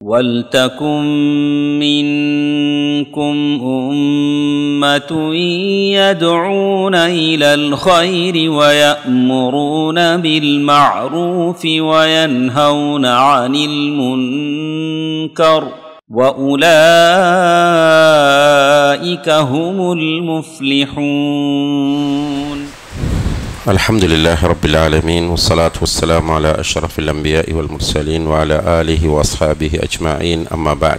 ولتكن منكم أمة يدعون إلى الخير ويأمرون بالمعروف وينهون عن المنكر وأولئك هم المفلحون الحمد لله رب العالمين والصلاة والسلام على أشرف الأنبياء والمرسلين وعلى آله وأصحابه أجمعين أما بعد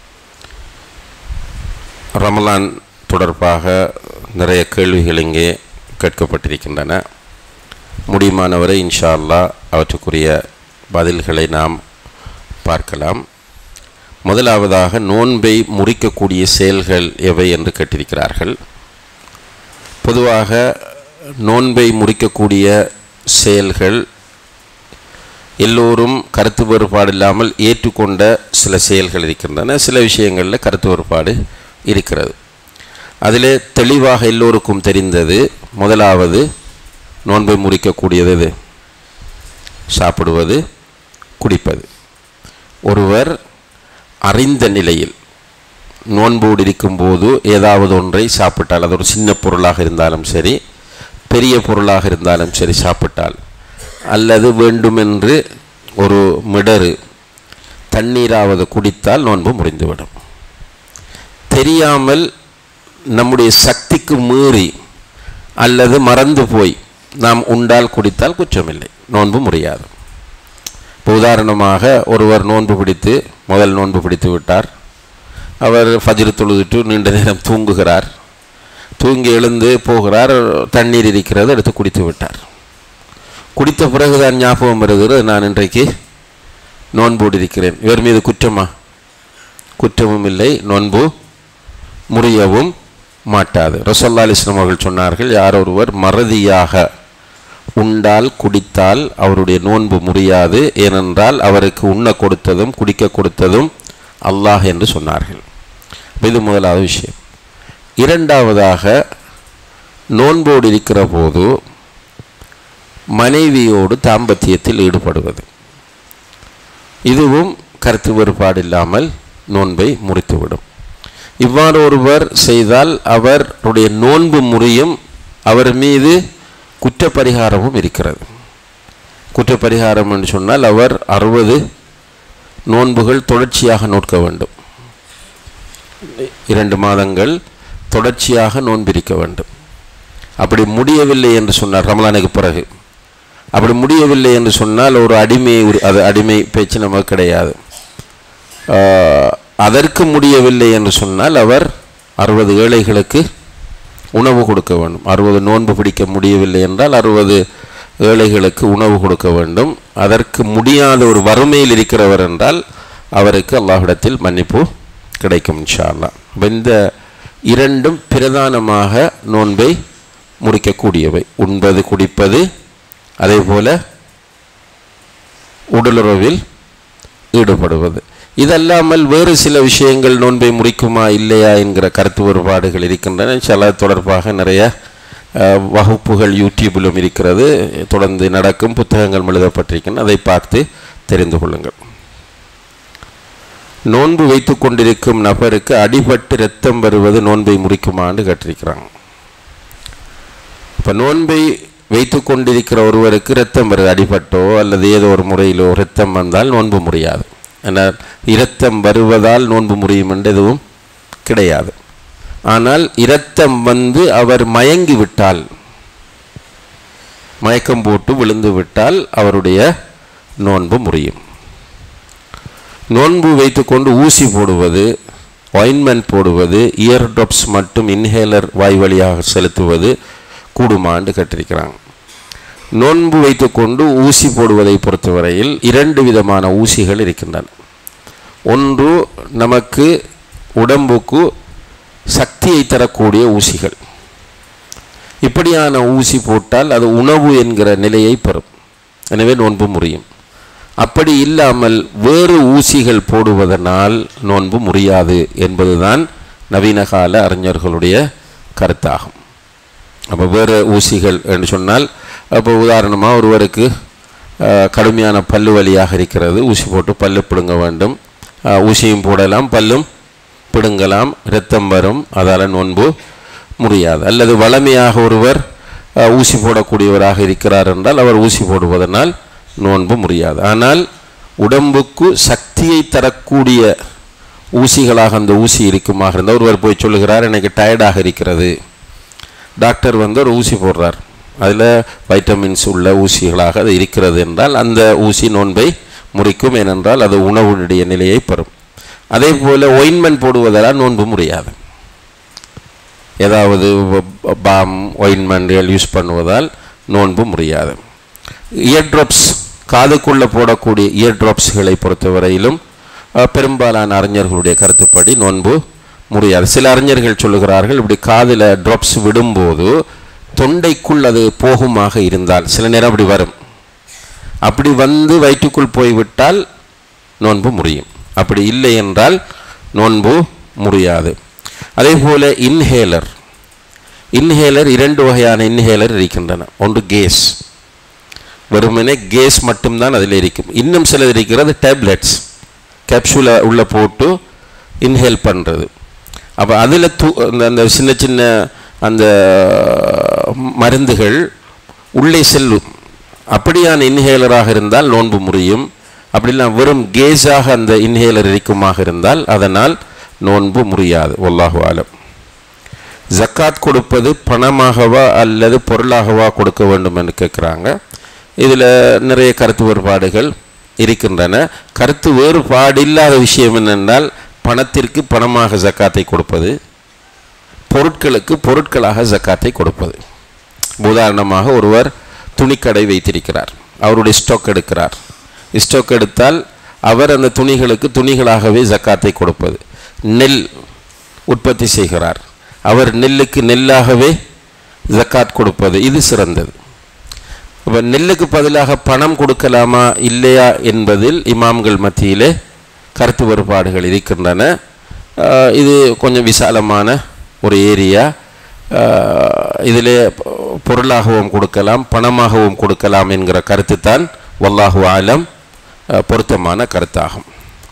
ரமலான் தொடர்பாக நிறைய கேள்விகள் இங்கே கேட்கப்பட்டிருக்கின்றன முடியுமானவரை இன்ஷா அல்லாஹ் அவற்றுக்குரிய பதில்களை நாம் பார்க்கலாம் முதலாவதாக நோன்பை முறிக்கக்கூடிய செயல்கள் எவை என்று கேட்டிருக்கிறார்கள் பொதுவாக நோன்பை முறிக்கக்கூடிய செயல்கள் எல்லோரும் கருத்து வேறுபாடு இல்லாமல் ஏற்றுக்கொண்ட சில செயல்கள் இருக்கின்றன சில விஷயங்களில் கருத்து வேறுபாடு இருக்கிறது அதில் தெளிவாக எல்லோருக்கும் தெரிந்தது முதலாவது நோன்பை முறிக்கக்கூடியது எது சாப்பிடுவது குடிப்பது ஒருவர் அறிந்த நிலையில் நோன்போடு இருக்கும்போது ஏதாவது ஒன்றை சாப்பிட்டால் அது ஒரு சின்ன பொருளாக இருந்தாலும் சரி பெரிய பொருளாக இருந்தாலும் சரி சாப்பிட்டால் அல்லது வேண்டுமென்று ஒரு மிடரு தண்ணீராவது குடித்தால் நோன்பு முறிந்துவிடும் தெரியாமல் நம்முடைய சக்திக்கு மீறி அல்லது மறந்து போய் நாம் உண்டால் குடித்தால் குற்றமில்லை நோன்பு முறியாது இப்போ உதாரணமாக ஒருவர் நோன்பு பிடித்து முதல் நோன்பு பிடித்து விட்டார் அவர் ஃபஜ்ரு தொழுதுட்டு நீண்ட நேரம் தூங்குகிறார் தூங்கி எழுந்து போகிறார் தண்ணீர் இருக்கிறது எடுத்து குடித்து விட்டார் குடித்த பிறகுதான் ஞாபகம் வருகிறது நான் இன்றைக்கு நோன்போடு இருக்கிறேன் இவர் மீது குற்றமா குற்றமும் இல்லை நோன்பு முறியவும் மாட்டாது ரசோல்லா அலிஸ்லாம் அவர்கள் சொன்னார்கள் யார் ஒருவர் மறதியாக உண்டால் குடித்தால் அவருடைய நோன்பு முறியாது ஏனென்றால் அவருக்கு உண்ண கொடுத்ததும் குடிக்க கொடுத்ததும் அல்லாஹ் என்று சொன்னார்கள் இது முதலாவது விஷயம் இரண்டாவதாக நோன்போடு இருக்கிற போது மனைவியோடு தாம்பத்தியத்தில் ஈடுபடுவது இதுவும் கருத்து வேறுபாடு இல்லாமல் நோன்பை முறித்துவிடும் இவ்வாறு ஒருவர் செய்தால் அவருடைய நோன்பு முறியும் அவர் மீது குற்றப்பரிகாரமும் இருக்கிறது குற்றப்பரிகாரம் என்று சொன்னால் அவர் அறுபது நோன்புகள் தொடர்ச்சியாக நோக்க வேண்டும் இரண்டு மாதங்கள் தொடர்ச்சியாக நோன்பிருக்க வேண்டும் அப்படி முடியவில்லை என்று சொன்னார் ரமலானுக்கு பிறகு அப்படி முடியவில்லை என்று சொன்னால் ஒரு அடிமை அது அடிமை பேச்சு நமக்கு கிடையாது அதற்கு முடியவில்லை என்று சொன்னால் அவர் அறுபது ஏழைகளுக்கு உணவு கொடுக்க வேண்டும் அறுபது நோன்பு பிடிக்க முடியவில்லை என்றால் அறுபது ஏழைகளுக்கு உணவு கொடுக்க வேண்டும் அதற்கு முடியாத ஒரு வறுமையில் இருக்கிறவர் என்றால் அவருக்கு அல்லாஹிடத்தில் மன்னிப்பு கிடைக்கும் இன்ஷா அல்லா இந்த இரண்டும் பிரதானமாக நோன்பை முறிக்கக்கூடியவை உண்பது குடிப்பது அதே போல உடலுறவில் ஈடுபடுவது இதல்லாமல் வேறு சில விஷயங்கள் நோன்பை முறிக்குமா இல்லையா என்கிற கருத்து வேறுபாடுகள் இருக்கின்றன சில தொடர்பாக நிறைய வகுப்புகள் யூடியூபிலும் இருக்கிறது தொடர்ந்து நடக்கும் புத்தகங்கள் எழுதப்பட்டிருக்கின்றன அதை பார்த்து தெரிந்து கொள்ளுங்கள் நோன்பு வைத்து கொண்டிருக்கும் நபருக்கு அடிபட்டு ரத்தம் வருவது நோன்பை முறிக்குமான்னு கேட்டிருக்கிறாங்க இப்போ நோன்பை வைத்து கொண்டிருக்கிற ஒருவருக்கு ரத்தம் வருது அடிபட்டோ அல்லது ஏதோ ஒரு முறையிலோ ரத்தம் வந்தால் நோன்பு முடியாது ஆனால் இரத்தம் வருவதால் நோன்பு முறியும் என்று எதுவும் கிடையாது ஆனால் இரத்தம் வந்து அவர் மயங்கி விட்டால் மயக்கம் போட்டு விழுந்து விட்டால் அவருடைய நோன்பு முறியும் நோன்பு வைத்துக்கொண்டு ஊசி போடுவது ஒயின்மெண்ட் போடுவது இயர் ட்ராப்ஸ் மட்டும் இன்ஹேலர் வாய் வழியாக செலுத்துவது கூடுமான்னு கேட்டிருக்கிறாங்க நோன்பு வைத்துக்கொண்டு ஊசி போடுவதை பொறுத்தவரையில் இரண்டு விதமான ஊசிகள் இருக்கின்றன ஒன்று நமக்கு உடம்புக்கு சக்தியை தரக்கூடிய ஊசிகள் இப்படியான ஊசி போட்டால் அது உணவு என்கிற நிலையை பெறும் எனவே நோன்பு முறியும் அப்படி இல்லாமல் வேறு ஊசிகள் போடுவதனால் நோன்பு முறியாது என்பதுதான் நவீன கால அறிஞர்களுடைய கருத்தாகும் அப்போ வேறு ஊசிகள் என்று சொன்னால் அப்போ உதாரணமாக ஒருவருக்கு அஹ், கடுமையான பல்லு வலியாக இருக்கிறது ஊசி போட்டு பல்லு பிடுங்க வேண்டும் அஹ், ஊசியும் போடலாம் பல்லும் பிடுங்கலாம் இரத்தம் வரும் அதால் நோன்பு முடியாது அல்லது வளமையாக ஒருவர் அஹ், ஊசி போடக்கூடியவராக இருக்கிறார் என்றால் அவர் ஊசி போடுவதனால் நோன்பு முடியாது ஆனால் உடம்புக்கு சக்தியை தரக்கூடிய ஊசிகளாக அந்த ஊசி இருக்குமாக இருந்தால் ஒருவர் போய் சொல்லுகிறார் எனக்கு டயர்டாக இருக்கிறது டாக்டர் வந்து ஒரு ஊசி போடுறார் அதில் வைட்டமின்ஸ் உள்ள ஊசிகளாக அது இருக்கிறது என்றால் அந்த ஊசி நோன்பை முறிக்கும் ஏனென்றால் அது உணவுடைய நிலையை பெறும் அதே போல் ஒயின்மெண்ட் போடுவதால் நோன்பு முடியாது ஏதாவது பாம் ஒயின்மெண்ட்கள் யூஸ் பண்ணுவதால் நோன்பு முடியாது இயர் ட்ராப்ஸ் காதுக்குள்ளே போடக்கூடிய இயர் ட்ராப்ஸ்களை பொறுத்தவரையிலும் அஹ், பெரும்பாலான அறிஞர்களுடைய கருத்துப்படி நோன்பு முடியாது சில அறிஞர்கள் சொல்லுகிறார்கள் இப்படி காதில் ட்ராப்ஸ் விடும்போது தொண்டைக்குள் அது போகுமாக இருந்தால் சில நேரம் அப்படி வரும் அப்படி வந்து வயிற்றுக்குள் போய்விட்டால் நோன்பு முடியும் அப்படி இல்லை என்றால் நோன்பு முடியாது அதே போல இன்ஹேலர் இன்ஹேலர் இரண்டு வகையான இன்ஹேலர் இருக்கின்றன ஒன்று கேஸ் வெறுமனே கேஸ் மட்டும்தான் அதில் இருக்கும் இன்னும் சிலது இருக்கிறது டேப்லெட்ஸ் கேப்சூலை உள்ளே போட்டு இன்ஹேல் பண்ணுறது அப்போ அதில் தூ அந்த அந்த சின்ன சின்ன அந்த மருந்துகள் உள்ளே செல்லும் அப்படியான இன்ஹேலராக இருந்தால் நோன்பு முறியும் அப்படிலாம் வெறும் கேஸாக அந்த இன்ஹேலர் இருக்குமாக இருந்தால் அதனால் நோன்பு முறியாது ஒல்லாஹு ஆலம் ஜக்காத் கொடுப்பது பணமாகவா அல்லது பொருளாகவா கொடுக்க வேண்டும் என்று கேட்குறாங்க இதில் நிறைய கருத்து வேறுபாடுகள் இருக்கின்றன கருத்து வேறுபாடு இல்லாத விஷயம் என்னென்றால் பணத்திற்கு பணமாக ஜக்காத்தை கொடுப்பது பொருட்களுக்கு பொருட்களாக ஜக்காத்தை கொடுப்பது உதாரணமாக ஒருவர் துணிக்கடை வைத்திருக்கிறார் அவருடைய ஸ்டாக் எடுக்கிறார் ஸ்டாக் எடுத்தால் அவர் அந்த துணிகளுக்கு துணிகளாகவே ஜக்காத்தை கொடுப்பது நெல் உற்பத்தி செய்கிறார் அவர் நெல்லுக்கு நெல்லாகவே ஜக்காத் கொடுப்பது இது சிறந்தது அப்போ நெல்லுக்கு பதிலாக பணம் கொடுக்கலாமா இல்லையா என்பதில் இமாம்கள் மத்தியிலே கருத்து வேறுபாடுகள் இருக்கின்றன ஆஹ் இது கொஞ்சம் விசாலமான ஒரு ஏரியா இதிலே பொருளாகவும் கொடுக்கலாம் பணமாகவும் கொடுக்கலாம் என்கிற கருத்து தான் வல்லாஹு ஆலம் ஆஹ் பொருத்தமான கருத்தாகும்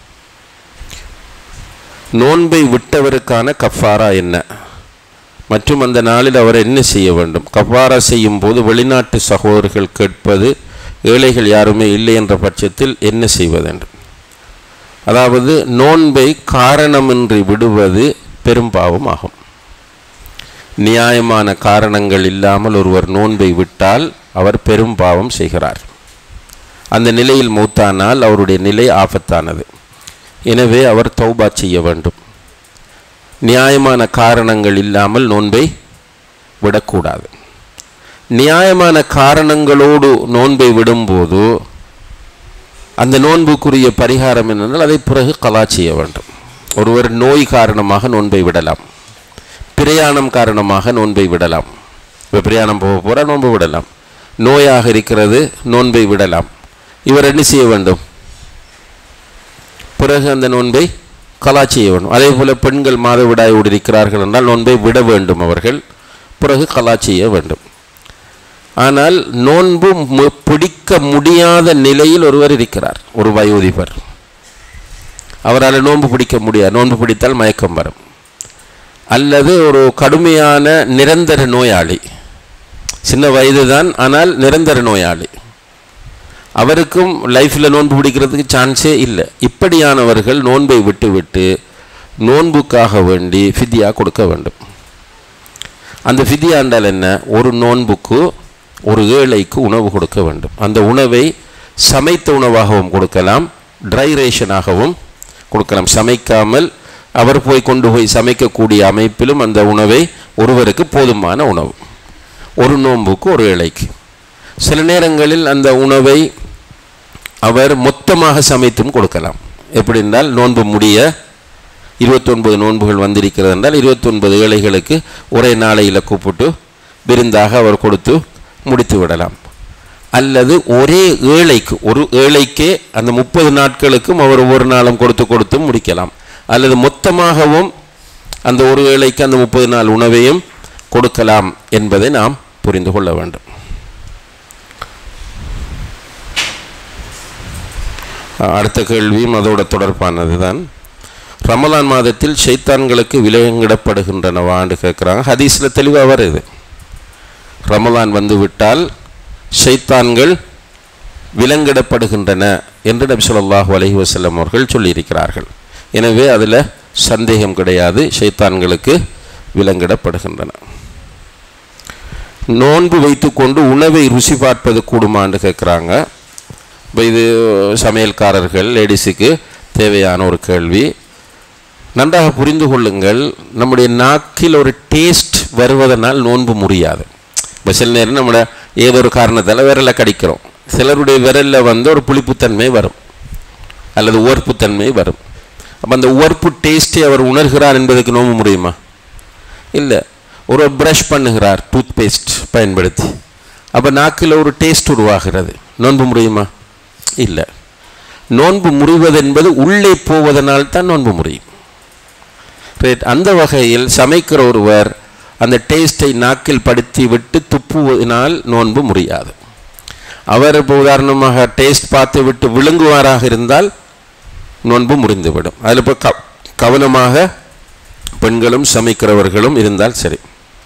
நோன்பை விட்டவருக்கான கஃபாரா என்ன மற்றும் அந்த நாளில் அவர் என்ன செய்ய வேண்டும் கஃபாரா செய்யும் போது வெளிநாட்டு சகோதரர்கள் கேட்பது ஏழைகள் யாருமே இல்லை என்ற பட்சத்தில் என்ன செய்வதென்று அதாவது நோன்பை காரணமின்றி விடுவது பெரும்பாவம் ஆகும் நியாயமான காரணங்கள் இல்லாமல் ஒருவர் நோன்பை விட்டால் அவர் பெரும்பாவம் செய்கிறார் அந்த நிலையில் மூத்தானால் அவருடைய நிலை ஆபத்தானது எனவே அவர் தௌபா செய்ய வேண்டும் நியாயமான காரணங்கள் இல்லாமல் நோன்பை விடக்கூடாது நியாயமான காரணங்களோடு நோன்பை விடும்போது அந்த நோன்புக்குரிய பரிகாரம் என்னென்றால் அதை பிறகு கலா செய்ய வேண்டும் ஒருவர் நோய் காரணமாக நோன்பை விடலாம் பிரயாணம் காரணமாக நோன்பை விடலாம் இப்போ பிரயாணம் போக போகிற நோன்பு விடலாம் நோயாக இருக்கிறது நோன்பை விடலாம் இவர் என்ன செய்ய வேண்டும் பிறகு அந்த நோன்பை கலா செய்ய வேண்டும் அதே போல் பெண்கள் மாதவிடாயோடு இருக்கிறார்கள் என்றால் நோன்பை விட வேண்டும் அவர்கள் பிறகு கலா செய்ய வேண்டும் ஆனால் நோன்பு மு- பிடிக்க முடியாத நிலையில் ஒருவர் இருக்கிறார் ஒரு வயோதிபர் அவரால் நோன்பு பிடிக்க முடியாது நோன்பு பிடித்தால் மயக்கம் வரும் அல்லது ஒரு கடுமையான நிரந்தர நோயாளி சின்ன வயது தான் ஆனால் நிரந்தர நோயாளி அவருக்கும் லைஃப்பில் நோன்பு பிடிக்கிறதுக்கு சான்ஸே இல்லை இப்படியானவர்கள் நோன்பை விட்டு விட்டு நோன்புக்காக வேண்டி ஃபிதியா கொடுக்க வேண்டும் அந்த ஃபிதியா என்றால் என்ன ஒரு நோன்புக்கு ஒரு ஏழைக்கு உணவு கொடுக்க வேண்டும் அந்த உணவை சமைத்த உணவாகவும் கொடுக்கலாம் ட்ரை ரேஷனாகவும் கொடுக்கலாம் சமைக்காமல் அவர் போய் கொண்டு போய் சமைக்கக்கூடிய அமைப்பிலும் அந்த உணவை ஒருவருக்கு போதுமான உணவு ஒரு நோன்புக்கு ஒரு ஏழைக்கு சில நேரங்களில் அந்த உணவை அவர் மொத்தமாக சமைத்தும் கொடுக்கலாம் எப்படி என்றால் நோன்பு முடிய இருபத்தொன்பது நோன்புகள் வந்திருக்கிறது என்றால் இருபத்தொன்பது ஏழைகளுக்கு ஒரே நாளையில் கூப்பிட்டு விருந்தாக அவர் கொடுத்து முடித்து விடலாம் அல்லது ஒரே ஏழைக்கு ஒரு ஏழைக்கே அந்த முப்பது நாட்களுக்கும் அவர் ஒவ்வொரு நாளும் கொடுத்து கொடுத்தும் முடிக்கலாம் அல்லது மொத்தமாகவும் அந்த ஒரு ஏழைக்கு அந்த முப்பது நாள் உணவையும் கொடுக்கலாம் என்பதை நாம் புரிந்து கொள்ள வேண்டும் அடுத்த கேள்வியும் அதோட தொடர்பானது தான் ரமலான் மாதத்தில் ஷைத்தான்களுக்கு விலங்கிடப்படுகின்றனவான்னு கேட்குறாங்க ஹதீஸில் தெளிவாக வருது ரமலான் வந்து விட்டால் ஷைத்தான்கள் விலங்கிடப்படுகின்றன என்று நபி ஸல்லல்லாஹு அலைஹி வஸல்லம் அவர்கள் சொல்லியிருக்கிறார்கள் எனவே அதில் சந்தேகம் கிடையாது ஷைத்தான்களுக்கு விலங்கிடப்படுகின்றன நோன்பு வைத்துக்கொண்டு உணவை ருசி பார்ப்பது கூடுமான்னு கேட்குறாங்க இப்போ இது சமையல்காரர்கள் லேடிஸுக்கு தேவையான ஒரு கேள்வி நன்றாக புரிந்து கொள்ளுங்கள் நம்முடைய நாக்கில் ஒரு டேஸ்ட் வருவதனால் நோன்பு முடியாது இப்போ சில நேரம் நம்மளோட ஏதோ ஒரு காரணத்தால் விரலை கடிக்கிறோம் சிலருடைய விரலில் வந்து ஒரு புளிப்புத்தன்மை வரும் அல்லது உவர்ப்புத்தன்மை வரும் அப்போ அந்த உவர்ப்பு டேஸ்ட்டை அவர் உணர்கிறார் என்பதற்கு நோம்பு முடியுமா இல்லை ஒரு ப்ரஷ் பண்ணுகிறார் டூத் பேஸ்ட் பயன்படுத்தி அப்போ நாக்கில் ஒரு டேஸ்ட் உருவாகிறது நோன்பு முடியுமா இல்லை நோன்பு முறிவது என்பது உள்ளே போவதனால் தான் நோன்பு முறியும் ரைட் அந்த வகையில் சமைக்கிற ஒருவர் அந்த டேஸ்ட்டை நாக்கில் படுத்தி விட்டு துப்புவதனால் நோன்பு முடியாது அவர் இப்போ உதாரணமாக டேஸ்ட் பார்த்து விட்டு விழுங்குவாராக இருந்தால் நோன்பு முறிந்துவிடும் அதில் இப்போ க கவனமாக பெண்களும் சமைக்கிறவர்களும் இருந்தால் சரி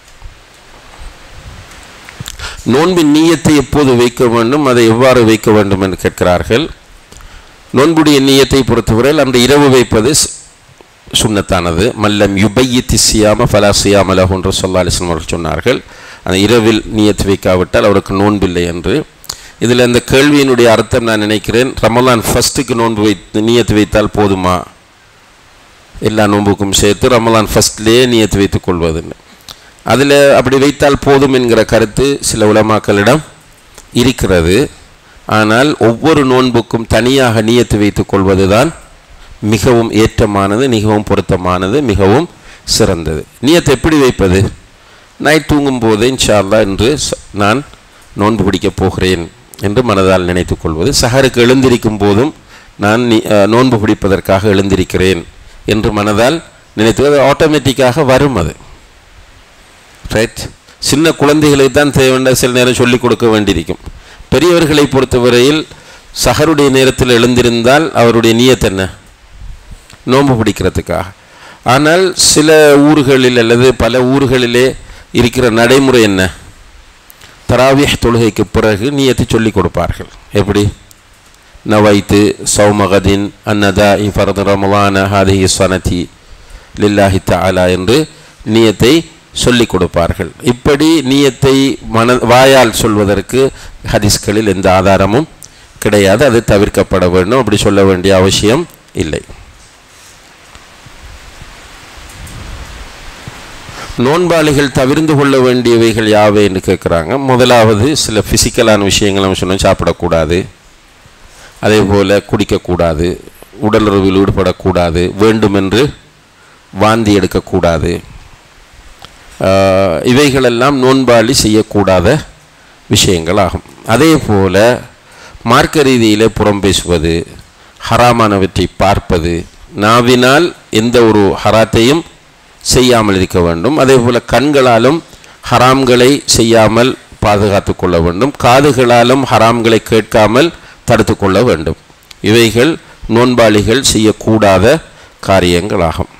நோன்பின் நீயத்தை எப்போது வைக்க வேண்டும் அதை எவ்வாறு வைக்க வேண்டும் என்று கேட்கிறார்கள் நோன்புடைய நீயத்தை பொறுத்தவரையில் அந்த இரவு வைப்பது ஸ்- சுன்னத்தானது மல்லம் யுபையித்தி சியாம ஃபலா சியாமலஹு என்று சொல்லா அலிஸ்லாம் அவர்கள் சொன்னார்கள் அந்த இரவில் நீயத்து வைக்காவிட்டால் அவருக்கு நோன்பில்லை என்று இதில் இந்த கேள்வியினுடைய அர்த்தம் நான் நினைக்கிறேன் ரமலான் ஃபஸ்ட்டுக்கு நோன்பு வைத்து நீயத்து வைத்தால் போதுமா எல்லா நோன்புக்கும் சேர்த்து ரமலான் ஃபஸ்ட்லேயே நியத்து வைத்துக் கொள்வதுன்னு அதில் அப்படி வைத்தால் போதும் என்கிற கருத்து சில உலமாக்களிடம் இருக்கிறது ஆனால் ஒவ்வொரு நோன்புக்கும் தனியாக நியத்து வைத்துக் கொள்வது தான் மிகவும் ஏற்றமானது மிகவும் பொருத்தமானது மிகவும் சிறந்தது நியத்தை எப்படி வைப்பது நைட் தூங்கும் போது இன்ஷா அல்லாஹ் என்று ச- நான் நோன்பு பிடிக்கப் போகிறேன் என்று மனதால் நினைத்துக் கொள்வது சஹருக்கு எழுந்திருக்கும் போதும் நான் நி- அஹ், நோன்பு பிடிப்பதற்காக எழுந்திருக்கிறேன் என்று மனதால் நினைத்து அது ஆட்டோமேட்டிக்காக வரும் அது ரைட் சின்ன குழந்தைகளுக்கு தான் தேவையான சில நேரம் சொல்லிக் கொடுக்க வேண்டியிருக்கும் பெரியவர்களை பொறுத்தவரையில் சஹருடைய நேரத்தில் எழுந்திருந்தால் அவருடைய நியத் என்ன நோன்பு பிடிக்கிறதுக்காக ஆனால் சில ஊர்களில் அல்லது பல ஊர்களிலே இருக்கிற நடைமுறை என்ன தராவிஹ் தொழுகைக்கு பிறகு நியத்தை சொல்லிக் கொடுப்பார்கள் எப்படி நவைத்து சௌமகதின் அன்னதா ஃபரது ரமலான ஹாதிஹி சனதி லில்லாஹி தஆலா என்று நியத்தை சொல்லிக் கொடுப்பார்கள் இப்படி நியத்தை மன வாயால் சொல்வதற்கு ஹதீஸ்களில் எந்த ஆதாரமும் கிடையாது அது தவிர்க்கப்பட வேண்டும் அப்படி சொல்ல வேண்டிய அவசியம் இல்லை நோன்பாளிகள் தவிர்ந்து கொள்ள வேண்டியவைகள் யாவை என்று கேட்குறாங்க முதலாவது சில ஃபிசிக்கலான விஷயங்கள் நம்ம சொன்னோம் சாப்பிடக்கூடாது அதே போல் குடிக்கக்கூடாது உடலுறவில் ஈடுபடக்கூடாது வேண்டுமென்று வாந்தி எடுக்கக்கூடாது ஆஹ், இவைகளெல்லாம் நோன்பாளி செய்யக்கூடாத விஷயங்கள் ஆகும் அதே போல் மார்க்க ரீதியிலே புறம் பேசுவது ஹராமானவற்றை பார்ப்பது நாவினால் எந்த ஒரு ஹராத்தையும் செய்யாமல் இருக்க வேண்டும் அதே போல் கண்களாலும் ஹராம்களை செய்யாமல் பாதுகாத்து கொள்ள வேண்டும் காதுகளாலும் ஹராம்களை கேட்காமல் தடுத்து கொள்ள வேண்டும் இவைகள் நோன்பாளிகள் செய்யக்கூடாத காரியங்களாகும்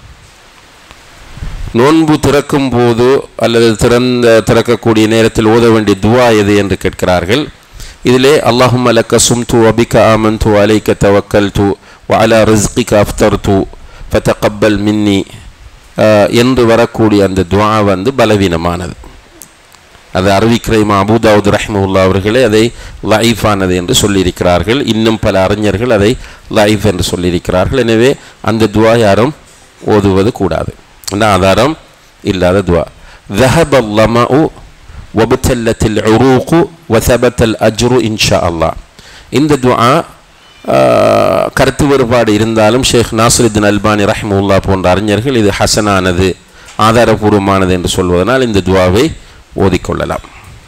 நோன்பு திறக்கும் போது அல்லது திறந்த திறக்கக்கூடிய நேரத்தில் ஓத வேண்டிய துவா எது என்று கேட்கிறார்கள் இதிலே அல்லாஹும் அலக்க சும்து அபிக ஆமன்து அலைக்க தவக்கல் து வஅலா ரிஸ்கிக அஃப்தர் து ஃபதகப்பல் மின்னி ஆஹ், என்று வரக்கூடிய அந்த துவா வந்து பலவீனமானது அது அறிவிக்கிற இமாம் அபூதாவுத் ரஹ்மவுல்லா அவர்களே அதை லைஃபானது என்று சொல்லியிருக்கிறார்கள் இன்னும் பல அறிஞர்கள் அதை லைஃப் என்று சொல்லியிருக்கிறார்கள் எனவே அந்த துவா யாரும் ஓதுவது கூடாது அந்த ஆதாரம் இல்லாத துவா ذهب الظمأ وابتلت العروق وثبت الأجر إن شاء الله இந்த துவா ஆஹ், கருத்து வேறுபாடு இருந்தாலும் ஷேக் நாசருத்தின் அல்பானி ரஹ்முல்லா போன்ற அறிஞர்கள் இது ஹசனானது ஆதாரபூர்வமானது என்று சொல்வதனால் இந்த துவாவை ஓதிக்கொள்ளலாம்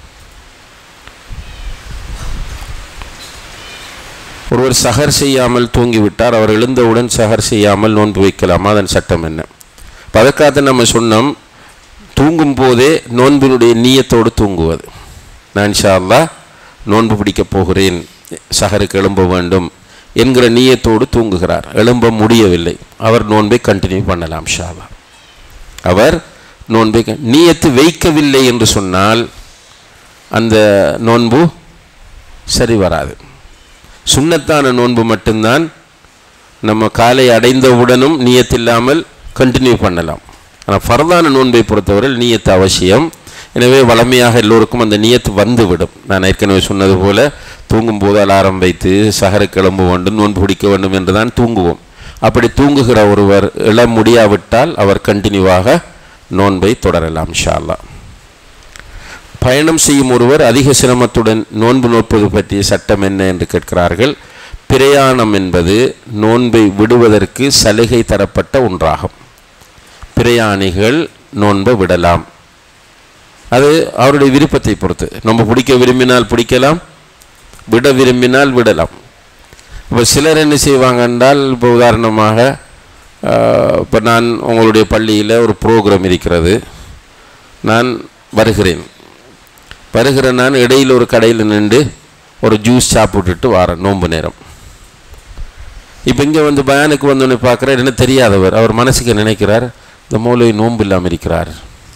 ஒருவர் சஹர் செய்யாமல் தூங்கிவிட்டார் அவர் எழுந்தவுடன் சஹர் செய்யாமல் நோன்பு வைக்கலாமா அதன் சட்டம் என்ன இப்ப அதற்காக நம்ம சொன்னோம் தூங்கும் போதே நோன்பினுடைய நீயத்தோடு தூங்குவது நான் இன்ஷா அல்லாஹ் நோன்பு பிடிக்கப் போகிறேன் சஹருக்கு எழும்ப வேண்டும் என்கிற நீயத்தோடு தூங்குகிறார் எழும்ப முடியவில்லை அவர் நோன்பை கண்டினியூ பண்ணலாம் ஷாலா அவர் நோன்பை க- நீயத்து வைக்கவில்லை என்று சொன்னால் அந்த நோன்பு சரி வராது சுண்ணத்தான நோன்பு மட்டும்தான் நம்ம காலை அடைந்தவுடனும் நியத்தில்லாமல் கண்டினியூ பண்ணலாம் ஆனால் ஃபர்தான நோன்பை பொறுத்தவரை நீயத்து அவசியம் எனவே வளமையாக எல்லோருக்கும் அந்த நியத்து வந்துவிடும் நான் ஏற்கனவே சொன்னது போல தூங்கும்போது அலாரம் வைத்து சகர கிளம்ப வேண்டும் நோன்பு பிடிக்க வேண்டும் என்று தான் தூங்குவோம் அப்படி தூங்குகிற ஒருவர் எழ முடியாவிட்டால் அவர் கண்டினியூவாக நோன்பை தொடரலாம் ஷா அல்லாஹ் பயணம் செய்யும் ஒருவர் அதிக சிரமத்துடன் நோன்பு நோற்பது பற்றிய சட்டம் என்ன என்று கேட்கிறார்கள் பிரயாணம் என்பது நோன்பை விடுவதற்கு சலுகை தரப்பட்ட ஒன்றாகும் பிரயாணிகள் நோன்பை விடலாம் அது அவருடைய விருப்பத்தை பொறுத்து நம்ம பிடிக்க விரும்பினால் பிடிக்கலாம் விட விரும்பினால் விடலாம் இப்போ சிலர் என்ன செய்வாங்க என்றால் இப்போ உதாரணமாக இப்போ நான் உங்களுடைய பள்ளியில் ஒரு ப்ரோக்ராம் இருக்கிறது நான் வருகிறேன் வருகிற நான் இடையில் ஒரு கடையில் நின்று ஒரு ஜூஸ் சாப்பிட்டுட்டு வரேன் நோன்பு நேரம் இப்போ இங்கே வந்து பயானுக்கு வந்தோடனே பார்க்குறார் என்ன தெரியாதவர் அவர் மனசுக்கு நினைக்கிறார் இந்த மூளை நோன்பு இல்லாமல் இருக்கிறார்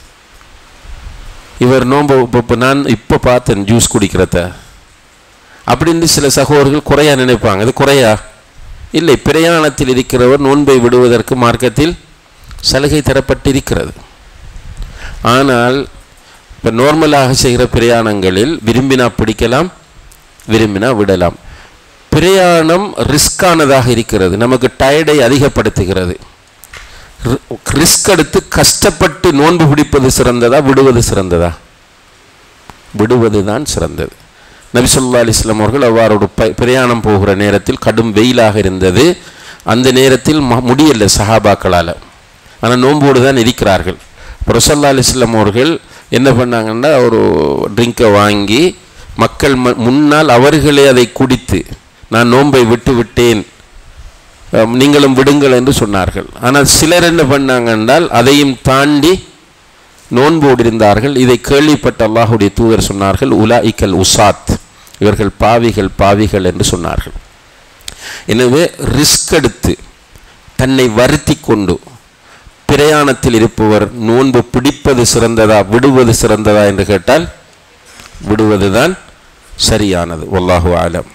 இவர் நோன்பு இப்போ இப்போ நான் இப்போ பார்த்தேன் ஜூஸ் குடிக்கிறத அப்படின்னு சில சகோதரர்கள் குறையா நினைப்பாங்க இது குறையா இல்லை பிரயாணத்தில் இருக்கிறவர் நோன்பை விடுவதற்கு மார்க்கத்தில் சலுகை தரப்பட்டிருக்கிறது ஆனால் இப்போ நார்மலாக செய்கிற பிரயாணங்களில் விரும்பினா பிடிக்கலாம் விரும்பினா விடலாம் பிரயாணம் ரிஸ்கானதாக இருக்கிறது நமக்கு டயர்டை அதிகப்படுத்துகிறது ரிஸ்க் எடுத்து கஷ்டப்பட்டு நோன்பு பிடிப்பது சிறந்ததா விடுவது சிறந்ததா விடுவது தான் சிறந்தது நபி சொல்லா அலிஸ்லாம் அவர்கள் அவ்வாறு ப பிரயாணம் போகிற நேரத்தில் கடும் வெயிலாக இருந்தது அந்த நேரத்தில் ம முடியல சஹாபாக்களால் ஆனால் நோன்போடு தான் இருக்கிறார்கள் ரசல்லா அலிஸ்லாம் அவர்கள் என்ன பண்ணாங்கன்னா ஒரு ட்ரிங்கை வாங்கி மக்கள் ம முன்னால் அவர்களே அதை குடித்து நான் நோன்பை விட்டு விட்டேன் அஹ், நீங்களும் விடுங்கள் என்று சொன்னார்கள் ஆனால் சிலர் என்ன பண்ணாங்க என்றால் அதையும் தாண்டி நோன்போடு இருந்தார்கள் இதை கேள்விப்பட்ட அல்லாஹுடைய தூதர் சொன்னார்கள் உலாஇக்கல் உசாத் இவர்கள் பாவிகள் பாவிகள் என்று சொன்னார்கள் எனவே ரிஸ்க் எடுத்து தன்னை வருத்தி கொண்டு பிரயாணத்தில் இருப்பவர் நோன்பு பிடிப்பது சிறந்ததா விடுவது சிறந்ததா என்று கேட்டால் விடுவதுதான் சரியானது வல்லாஹு ஆலம்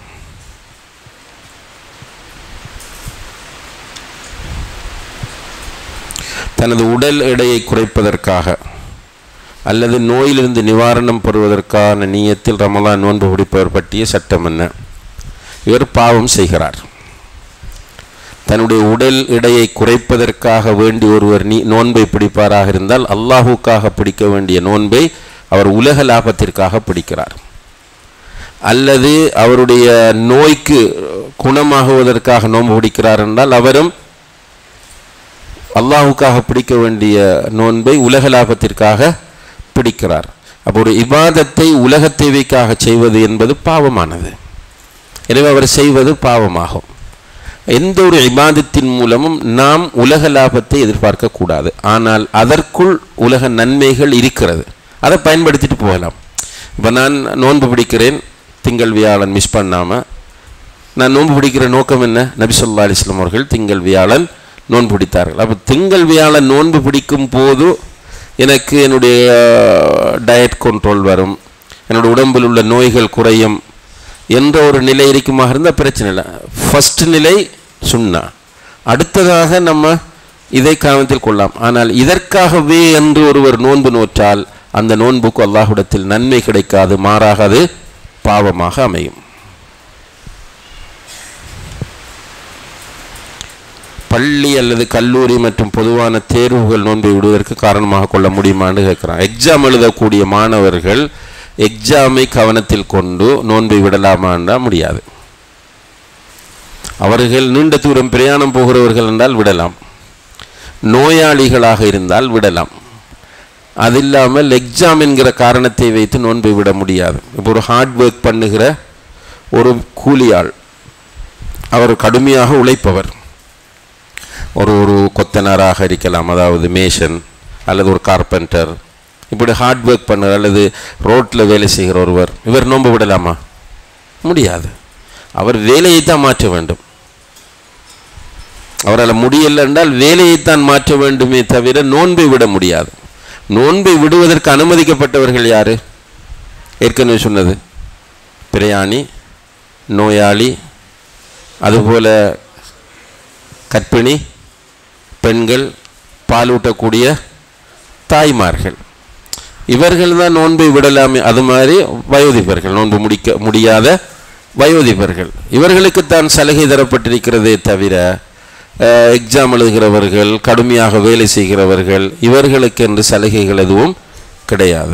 தனது உடல் எடையை குறைப்பதற்காக அல்லது நோயிலிருந்து நிவாரணம் பெறுவதற்கான நீயத்தில் ரமலான் நோன்பு பிடிப்பவர் பற்றிய சட்டம் என்ன இவர் பாவம் செய்கிறார் தன்னுடைய உடல் எடையை குறைப்பதற்காக வேண்டி ஒருவர் நீ நோன்பை பிடிப்பாராக இருந்தால் அல்லாஹுக்காக பிடிக்க வேண்டிய நோன்பை அவர் உலக லாபத்திற்காக பிடிக்கிறார் அல்லது அவருடைய நோய்க்கு குணமாகுவதற்காக நோன்பு பிடிக்கிறார் என்றால் அவரும் அல்லாஹுக்காக பிடிக்க வேண்டிய நோன்பை உலக லாபத்திற்காக பிடிக்கிறார் அப்போ ஒரு இபாதத்தை உலக தேவைக்காக செய்வது என்பது பாவமானது எனவே அவர் செய்வது பாவமாகும் எந்த ஒரு இபாதத்தின் மூலமும் நாம் உலக லாபத்தை எதிர்பார்க்க கூடாது ஆனால் அதற்குள் உலக நன்மைகள் இருக்கிறது அதை பயன்படுத்திட்டு போகலாம் இப்போ நான் நோன்பு பிடிக்கிறேன் திங்கள் வியாழன் மிஸ் பண்ணாமல் நான் நோன்பு பிடிக்கிற நோக்கம் என்ன நபி சொல்லா அலிஸ்லாம் அவர்கள் திங்கள் வியாழன் நோன்பு பிடித்தார்கள் அப்போ திங்கள் வியாழன் நோன்பு பிடிக்கும் போது எனக்கு என்னுடைய டயட் கண்ட்ரோல் வரும் என்னுடைய உடம்பில் உள்ள நோய்கள் குறையும் என்ற ஒரு நிலை இருக்குமாக இருந்தால் பிரச்சனை இல்லை ஃபஸ்ட் நிலை சுண்ணா அடுத்ததாக நம்ம இதை கவனத்தில் கொள்ளலாம் ஆனால் இதற்காகவே என்று ஒருவர் நோன்பு நோற்றால் அந்த நோன்புக்கு அல்லாஹ்விடத்தில் நன்மை கிடைக்காது மாறாக அது பாவமாக அமையும் பள்ளி அல்லது கல்லூரி மற்றும் பொதுவான தேர்வுகள் நோன்பை விடுவதற்கு காரணமாக கொள்ள முடியுமான்னு கேட்குறான் எக்ஸாம் எழுதக்கூடிய மாணவர்கள் எக்ஸாமை கவனத்தில் கொண்டு நோன்பை விடலாமான்றா முடியாது அவர்கள் நீண்ட தூரம் பிரயாணம் போகிறவர்கள் என்றால் விடலாம் நோயாளிகளாக இருந்தால் விடலாம் அது இல்லாமல் எக்ஸாம் என்கிற காரணத்தை வைத்து நோன்பை விட முடியாது இப்போ ஒரு ஹார்ட் ஒர்க் பண்ணுகிற ஒரு கூலியாள் அவர் கடுமையாக உழைப்பவர் ஒரு ஒரு கொத்தனாராக இருக்கலாம் அதாவது மேஷன் அல்லது ஒரு கார்பெண்டர் இப்படி ஹார்ட் ஒர்க் பண்ணுற அல்லது ரோட்டில் வேலை செய்கிற ஒருவர் இவர் நோன்பு விடலாமா முடியாது அவர் வேலையை தான் மாற்ற வேண்டும் அவரால் முடியலை என்றால் வேலையைத்தான் மாற்ற வேண்டுமே தவிர நோன்பை விட முடியாது நோன்பை விடுவதற்கு அனுமதிக்கப்பட்டவர்கள் யாரு ஏற்கனவே சொன்னது பிரயாணி நோயாளி அதுபோல கற்பிணி பெண்கள் பாலூட்டக்கூடிய தாய்மார்கள் இவர்கள் தான் நோன்பை விடலாமே அது மாதிரி வயோதிபர்கள் நோன்பு முடிக்க முடியாத வயோதிபர்கள் இவர்களுக்குத்தான் சலுகை தரப்பட்டிருக்கிறதே தவிர எக்ஸாம் எழுதுகிறவர்கள் கடுமையாக வேலை செய்கிறவர்கள் இவர்களுக்கென்று சலுகைகள் எதுவும் கிடையாது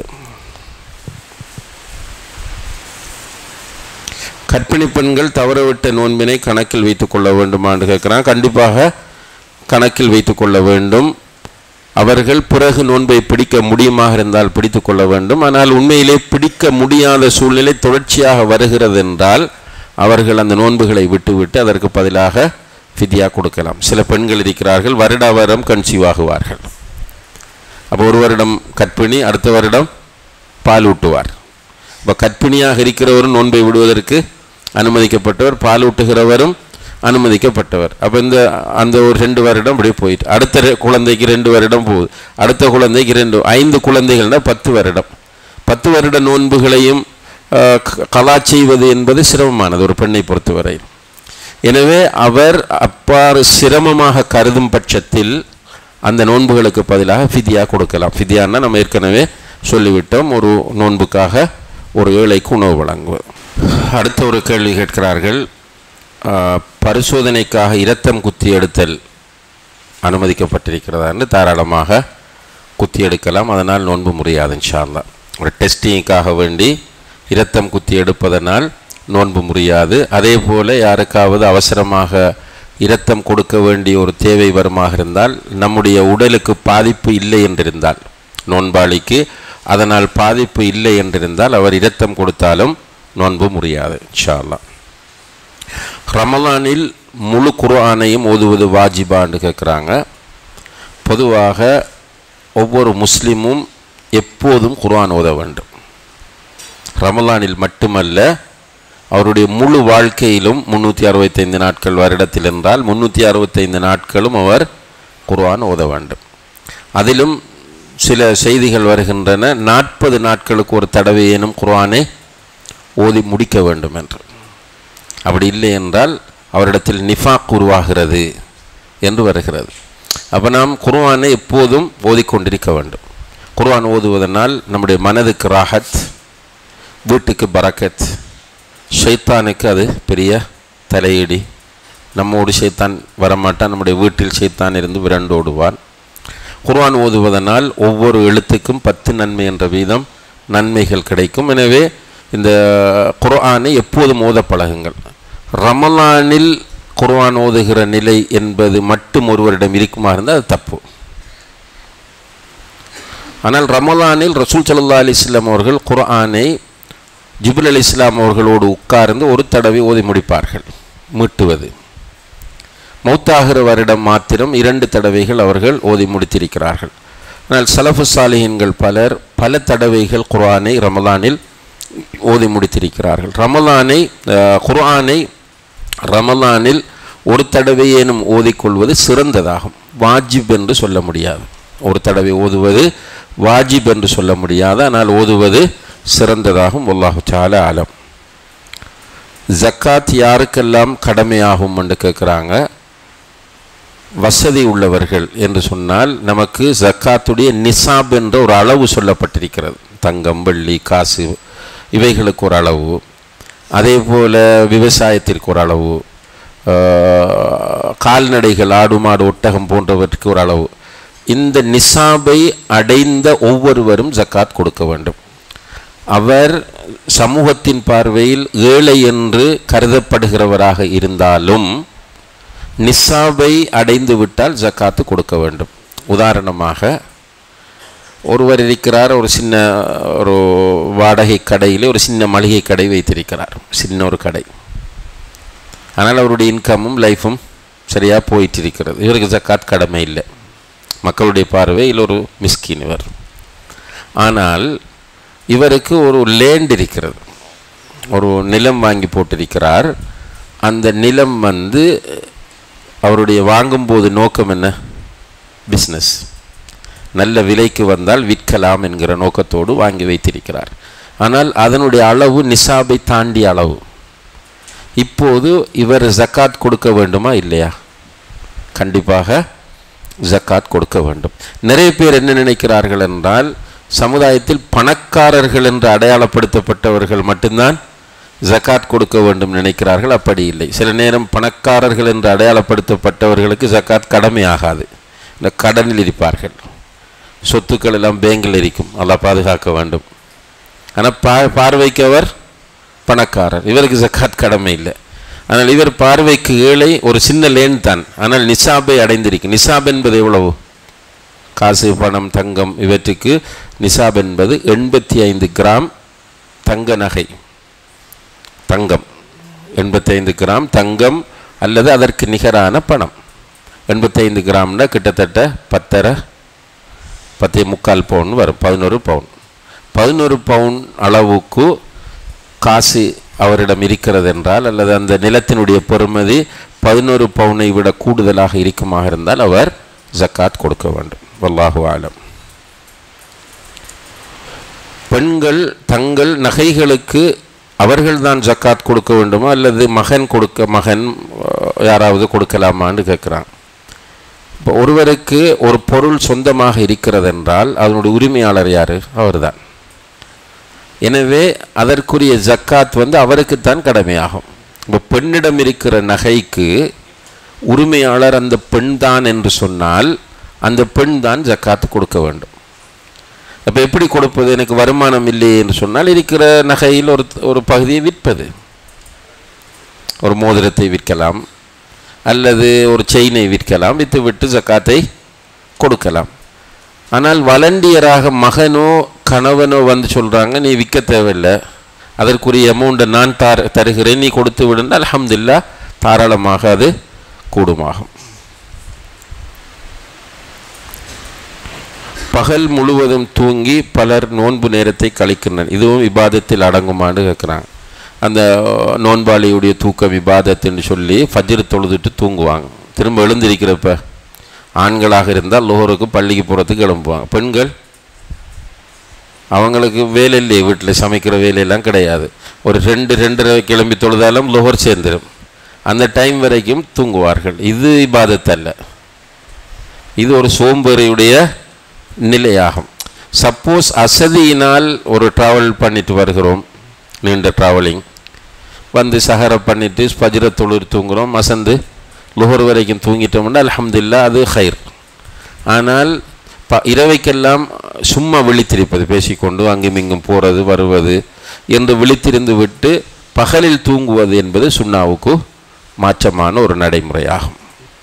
கர்ப்பிணி பெண்கள் தவறவிட்ட நோன்பினை கணக்கில் வைத்துக் கொள்ள வேண்டுமான்னு கேட்குறான் கண்டிப்பாக கணக்கில் வைத்துக் கொள்ள வேண்டும் அவர்கள் பிறகு நோன்பை பிடிக்க முடியுமாக இருந்தால் பிடித்து கொள்ள வேண்டும் ஆனால் உண்மையிலே பிடிக்க முடியாத சூழ்நிலை தொடர்ச்சியாக வருகிறது என்றால் அவர்கள் அந்த நோன்புகளை விட்டுவிட்டு அதற்கு பதிலாக ஃபிதியா கொடுக்கலாம் சில பெண்கள் இருக்கிறார்கள் வருட வருடம் கன்சீவ் ஆகுவார்கள் அப்போ ஒரு வருடம் கற்பிணி அடுத்த வருடம் பால் ஊட்டுவார் இப்போ கற்பிணியாக இருக்கிறவரும் நோன்பை விடுவதற்கு அனுமதிக்கப்பட்டவர் பால் ஊட்டுகிறவரும் அனுமதிக்கப்பட்டவர் அப்போ இந்த அந்த ஒரு ரெண்டு வருடம் அப்படியே போயிட்டு அடுத்த ரெ- குழந்தைக்கு ரெண்டு வருடம் போகுது அடுத்த குழந்தைக்கு ரெண்டு ஐந்து குழந்தைகள்னா பத்து வருடம் பத்து வருட நோன்புகளையும் ஆஹ், க- கலா செய்வது என்பது சிரமமானது ஒரு பெண்ணை பொறுத்தவரை எனவே அவர் அப்பாறு சிரமமாக கருதும் பட்சத்தில் அந்த நோன்புகளுக்கு பதிலாக ஃபிதியா கொடுக்கலாம் ஃபிதியான்னா நம்ம ஏற்கனவே சொல்லிவிட்டோம் ஒரு நோன்புக்காக ஒரு ஏழைக்கு உணவு வழங்குவது அடுத்த ஒரு கேள்வி கேட்கிறார்கள் ஆஹ், பரிசோதனைக்காக இரத்தம் குத்தி எடுத்தல் அனுமதிக்கப்பட்டிருக்கிறதா என்று தாராளமாக குத்தி எடுக்கலாம் அதனால் நோன்பு முடியாது இன்ஷால்லா ஒரு டெஸ்டிங்காக வேண்டி இரத்தம் குத்தி எடுப்பதனால் நோன்பு முடியாது அதே போல யாருக்காவது அவசரமாக இரத்தம் கொடுக்க வேண்டிய ஒரு தேவை வருமாக இருந்தால் நம்முடைய உடலுக்கு பாதிப்பு இல்லை என்றிருந்தால் நோன்பாளிக்கு அதனால் பாதிப்பு இல்லை என்றிருந்தால் அவர் இரத்தம் கொடுத்தாலும் நோன்பு முடியாது இன்ஷா அல்லாஹ் ரமலானில் முழு குர்ஆனையும் ஓதுவது வாஜிபான்னு கேட்குறாங்க பொதுவாக ஒவ்வொரு முஸ்லிமும் எப்போதும் குர்ஆன் ஓத வேண்டும் ரமலானில் மட்டுமல்ல அவருடைய முழு வாழ்க்கையிலும் முந்நூற்றி அறுபத்தைந்து நாட்கள் வருடத்தில் என்றால் முந்நூற்றி அறுபத்தைந்து நாட்களும் அவர் குர்ஆன் ஓத வேண்டும் அதிலும் சில செய்திகள் வருகின்றன நாற்பது நாட்களுக்கு ஒரு தடவையேனும் குர்ஆனை ஓதி முடிக்க வேண்டும் என்று அப்படி இல்லை என்றால் அவரிடத்தில் நிஃபாக் உருவாகிறது என்று வருகிறது அப்போ நாம் குர்ஆனை எப்போதும் ஓதிக்கொண்டிருக்க வேண்டும் குர்ஆன் ஓதுவதனால் நம்முடைய மனதுக்கு ராஹத் வீட்டுக்கு பரக்கத் ஷைத்தானுக்கு அது பெரிய தலையீடி நம்மோடு ஷைத்தான் வரமாட்டான் நம்முடைய வீட்டில் ஷைத்தான் இருந்து விரண்டோடுவான் குர்ஆன் ஓதுவதனால் ஒவ்வொரு எழுத்துக்கும் பத்து நன்மை என்ற வீதம் நன்மைகள் கிடைக்கும் எனவே இந்த குர்ஆனை எப்போதும் ஓத பழகுங்கள் ரமலானில் குர்ஆன் ஓதுகிற நிலை என்பது மட்டும் ஒருவரிடம் இருக்குமா இருந்தால் அது தப்பு ஆனால் ரமலானில் ரசூல் சல்லா அலிஸ்லாம் அவர்கள் குர்ஆனை ஜிபுல் அலி இஸ்லாம் அவர்களோடு உட்கார்ந்து ஒரு தடவை ஓதி முடிப்பார்கள் மீட்டுவது மௌத்தாகிற வருடம் மாத்திரம் இரண்டு தடவைகள் அவர்கள் ஓதி முடித்திருக்கிறார்கள் ஆனால் சலஃபு சாலிஹின்கள் பலர் பல தடவைகள் குர்ஆனை ரமலானில் ஓதி முடித்திருக்கிறார்கள் ரமலானை அஹ், குர்ஆனை ரமலானில் ஒரு தடவையேனும் ஓதிக்கொள்வது சிறந்ததாகும் வாஜிப் என்று சொல்ல முடியாது ஒரு தடவை ஓதுவது வாஜிப் என்று சொல்ல முடியாது ஆனால் ஓதுவது சிறந்ததாகும் அல்லாஹு சால ஆலம் ஜக்காத் யாருக்கெல்லாம் கடமையாகும் என்று கேட்குறாங்க வசதி உள்ளவர்கள் என்று சொன்னால் நமக்கு ஜக்காத்துடைய நிசாப் என்ற ஒரு அளவு சொல்லப்பட்டிருக்கிறது தங்கம் வெள்ளி காசு இவைகளுக்கு ஒரு அளவு அதே போல் விவசாயத்திற்கு ஒரு அளவு ஆஹ், கால்நடைகள் ஆடு மாடு ஒட்டகம் போன்றவற்றுக்கு ஒரு அளவு இந்த நிசாபை அடைந்த ஒவ்வொருவரும் ஜக்காத் கொடுக்க வேண்டும் அவர் சமூகத்தின் பார்வையில் ஏழை என்று கருதப்படுகிறவராக இருந்தாலும் நிசாபை அடைந்து விட்டால் ஜக்காத்து கொடுக்க வேண்டும் உதாரணமாக ஒருவர் இருக்கிறார் ஒரு சின்ன ஒரு வாடகை கடையில் ஒரு சின்ன மளிகை கடை வைத்திருக்கிறார் சின்ன ஒரு கடை ஆனால் அவருடைய இன்கமும் லைஃபும் சரியாக போயிட்டு இருக்கிறது இவருக்கு ஜக்காத் கடமை இல்லை மக்களுடைய பார்வையில் ஒரு மிஸ்கின் இவர் ஆனால் இவருக்கு ஒரு லேண்ட் இருக்கிறது ஒரு நிலம் வாங்கி போட்டிருக்கிறார் அந்த நிலம் வந்து அவருடைய வாங்கும்போது நோக்கம் என்ன பிஸ்னஸ் நல்ல விலைக்கு வந்தால் விற்கலாம் என்கிற நோக்கத்தோடு வாங்கி வைத்திருக்கிறார் ஆனால் அதனுடைய அளவு நிசாபை தாண்டிய அளவு இப்போது இவர் ஜக்காத் கொடுக்க வேண்டுமா இல்லையா கண்டிப்பாக ஜக்காத் கொடுக்க வேண்டும் நிறைய பேர் என்ன நினைக்கிறார்கள் என்றால் சமுதாயத்தில் பணக்காரர்கள் என்று அடையாளப்படுத்தப்பட்டவர்கள் மட்டும்தான் ஜக்காத் கொடுக்க வேண்டும் நினைக்கிறார்கள் அப்படி இல்லை சில நேரம் பணக்காரர்கள் என்று அடையாளப்படுத்தப்பட்டவர்களுக்கு ஜக்காத் கடமையாகாது இந்த கடனில் இருப்பார்கள் சொத்துக்கள் எல்லாம் பேங்கில் இருக்கும் அல்லாஹ் பாதுகாக்க வேண்டும் ஆனால் பா பார்வைக்கு அவர் பணக்காரர் இவருக்கு ஜக்காத் கடமை இல்லை ஆனால் இவர் பார்வைக்கு ஏழை ஒரு சின்ன லேன் தான் ஆனால் நிசாபை அடைந்திருக்கு நிசாப் என்பது எவ்வளவு காசு பணம் தங்கம் இவற்றுக்கு நிசாப் என்பது எண்பத்தி ஐந்து கிராம் தங்க நகை தங்கம் எண்பத்தைந்து கிராம் தங்கம் அல்லது அதற்கு நிகரான பணம் எண்பத்தைந்து கிராம்னா கிட்டத்தட்ட பத்தரை பத்தே முக்கால் பவுன் வரும் பதினோரு பவுன் பதினோரு பவுன் அளவுக்கு காசு அவரிடம் இருக்கிறது என்றால் அல்லது அந்த நிலத்தினுடைய பெறுமதி பதினோரு பவுனை விட கூடுதலாக இருக்குமாக இருந்தால் அவர் ஜக்காத் கொடுக்க வேண்டும் வல்லாஹு ஆலம் பெண்கள் தங்கள் நகைகளுக்கு அவர்கள்தான் ஜக்காத் கொடுக்க வேண்டுமா அல்லது மகன் கொடுக்க மகன் அஹ், யாராவது கொடுக்கலாமான்னு கேட்குறான் இப்போ ஒருவருக்கு ஒரு பொருள் சொந்தமாக இருக்கிறது என்றால் அதனுடைய உரிமையாளர் யார் அவர்தான் எனவே அதற்குரிய ஜக்காத் வந்து அவருக்குத்தான் கடமையாகும் இப்போ பெண்ணிடம் இருக்கிற நகைக்கு உரிமையாளர் அந்த பெண் தான் என்று சொன்னால் அந்த பெண் தான் ஜக்காத் கொடுக்க வேண்டும் அப்போ எப்படி கொடுப்பது எனக்கு வருமானம் இல்லையே என்று சொன்னால் இருக்கிற நகையில் ஒரு ஒரு பகுதியை விற்பது ஒரு மோதிரத்தை விற்கலாம் அல்லது ஒரு செயினை விற்கலாம் விற்று விட்டு ஜக்காத்தை கொடுக்கலாம் ஆனால் வலண்டியராக மகனோ கணவனோ வந்து சொல்கிறாங்க நீ விற்க தேவையில்லை அதற்குரிய அமௌண்ட்டை நான் தார் தருகிறேன் நீ கொடுத்து விடுன்னா அல்ஹம்துலில்லாஹ் தாராளமாக அது கூடுமாகும் பகல் முழுவதும் தூங்கி பலர் நோன்பு நேரத்தை கழிக்கின்றனர் இதுவும் இபாதத்தில் அடங்குமான்னு கேட்குறாங்க அந்த நோன்பாளியுடைய தூக்கம் இபாதத்துன்னு சொல்லி ஃபஜ்ர் தொழுதுட்டு தூங்குவாங்க திரும்ப எழுந்திருக்கிறப்ப ஆண்களாக இருந்தால் லோகருக்கு பள்ளிக்கு போகிறதுக்கு கிளம்புவாங்க பெண்கள் அவங்களுக்கு வேலை இல்லையே வீட்டில் சமைக்கிற வேலையெல்லாம் கிடையாது ஒரு ரெண்டு ரெண்டரை கிளம்பி தொழுதாலும் லோகர் சேர்ந்துடும் அந்த டைம் வரைக்கும் தூங்குவார்கள் இது இபாதத் அல்ல இது ஒரு சோம்பேறியுடைய நிலையாகும் சப்போஸ் அசதியினால் ஒரு ட்ராவல் பண்ணிட்டு வருகிறோம் நீண்ட ட்ராவலிங் வந்து சஹர பண்ணிட்டு ஃபஜ்ர தொழுர் தூங்குகிறோம் மசந்து லுஹர் வரைக்கும் தூங்கிட்டோம்னா அல்ஹம்துலில்லாஹ் அது ஹைர் ஆனால் ப இரவைக்கெல்லாம் சும்மா விழித்திருப்பது பேசிக்கொண்டு அங்கும் இங்கும் போகிறது வருவது என்று விழித்திருந்து விட்டு பகலில் தூங்குவது என்பது சுண்ணாவுக்கு மாற்றமான ஒரு நடைமுறையாகும்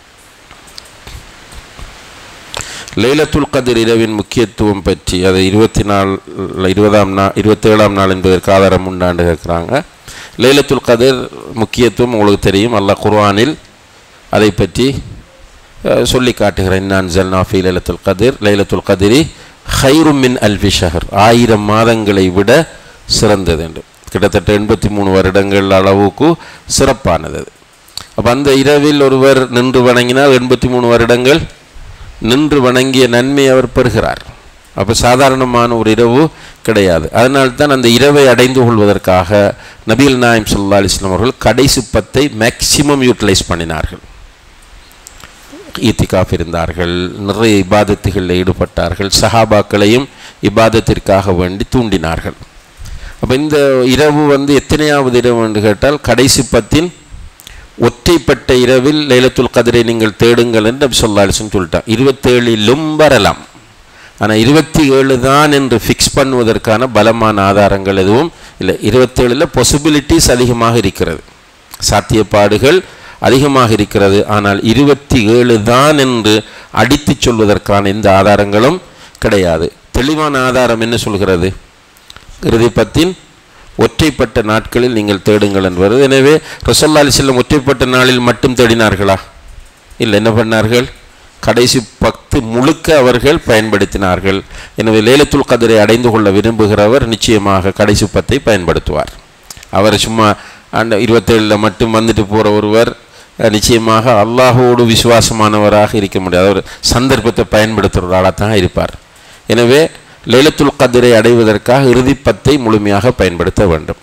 லைலத்துல் கதிர் இரவின் முக்கியத்துவம் பற்றி அது இருபத்தி நாலு இருபதாம் நாள் இருபத்தேழாம் நாள் என்பதற்கு ஆதாரம் உண்டாண்டு கேட்குறாங்க லைலத்துல் கதிர் முக்கியத்துவம் உங்களுக்கு தெரியும் அல்லாஹ் குர்ஆனில் அதை பற்றி அஹ், சொல்லி காட்டுகிறேன் நான் ஜல்னாஃபி லைலத்துல் கதிர் லைலத்துல் கதிரி ஹைரும் மின் அல்ஃபி ஷஹர் ஆயிரம் மாதங்களை விட சிறந்தது என்று கிட்டத்தட்ட எண்பத்தி மூணு வருடங்கள் அளவுக்கு சிறப்பானது அது அப்போ அந்த இரவில் ஒருவர் நின்று வணங்கினால் எண்பத்தி மூணு வருடங்கள் நின்று வணங்கிய நன்மை அவர் பெறுகிறார் அப்போ சாதாரணமான ஒரு இரவு கிடையாது அதனால்தான் அந்த இரவை அடைந்து கொள்வதற்காக நபீல் நாயம் சல்லா அலிஸ்லாம் அவர்கள் கடைசி பத்தை மேக்சிமம் யூட்டிலைஸ் பண்ணினார்கள் ஈத்திகாஃப் இருந்தார்கள் நிறைய இபாதத்துகளில் ஈடுபட்டார்கள் சஹாபாக்களையும் இபாதத்திற்காக வேண்டி தூண்டினார்கள் அப்போ இந்த இரவு வந்து எத்தனையாவது இரவு என்று கேட்டால் கடைசி பத்தின் ஒற்றைப்பட்ட இரவில் லைலத்துல் கதிரை நீங்கள் தேடுங்கள் என்று நபி சொல்லா அலிஸ்லம் சொல்லிட்டான் இருபத்தேழிலும் வரலாம் ஆனால் இருபத்தி ஏழு தான் என்று ஃபிக்ஸ் பண்ணுவதற்கான பலமான ஆதாரங்கள் எதுவும் இல்லை இருபத்தேழில் பாசிபிலிட்டிஸ் அதிகமாக இருக்கிறது சாத்தியப்பாடுகள் அதிகமாக இருக்கிறது ஆனால் இருபத்தி ஏழு தான் என்று அடித்துச் சொல்வதற்கான எந்த ஆதாரங்களும் கிடையாது தெளிவான ஆதாரம் என்ன சொல்கிறது இறுதிப்பத்தின் ஒற்றைப்பட்ட நாட்களில் நீங்கள் தேடுங்கள் என்பது எனவே ரசல்லா அலி செல்லம் ஒற்றைப்பட்ட நாளில் மட்டும் தேடினார்களா இல்லை என்ன பண்ணார்கள் கடைசி பத்து முழுக்க அவர்கள் பயன்படுத்தினார்கள் எனவே லேலத்துல் கதிரை அடைந்து கொள்ள விரும்புகிறவர் நிச்சயமாக கடைசி பத்தை பயன்படுத்துவார் அவர் சும்மா அந்த இருபத்தேழில் மட்டும் வந்துட்டு போகிற ஒருவர் அஹ், நிச்சயமாக அல்லாஹோடு விசுவாசமானவராக இருக்க முடியாது அவர் சந்தர்ப்பத்தை பயன்படுத்துகிற ஆளாக தான் இருப்பார் எனவே லைலத்துல் கதிரை அடைவதற்காக இறுதி பத்தை முழுமையாக பயன்படுத்த வேண்டும்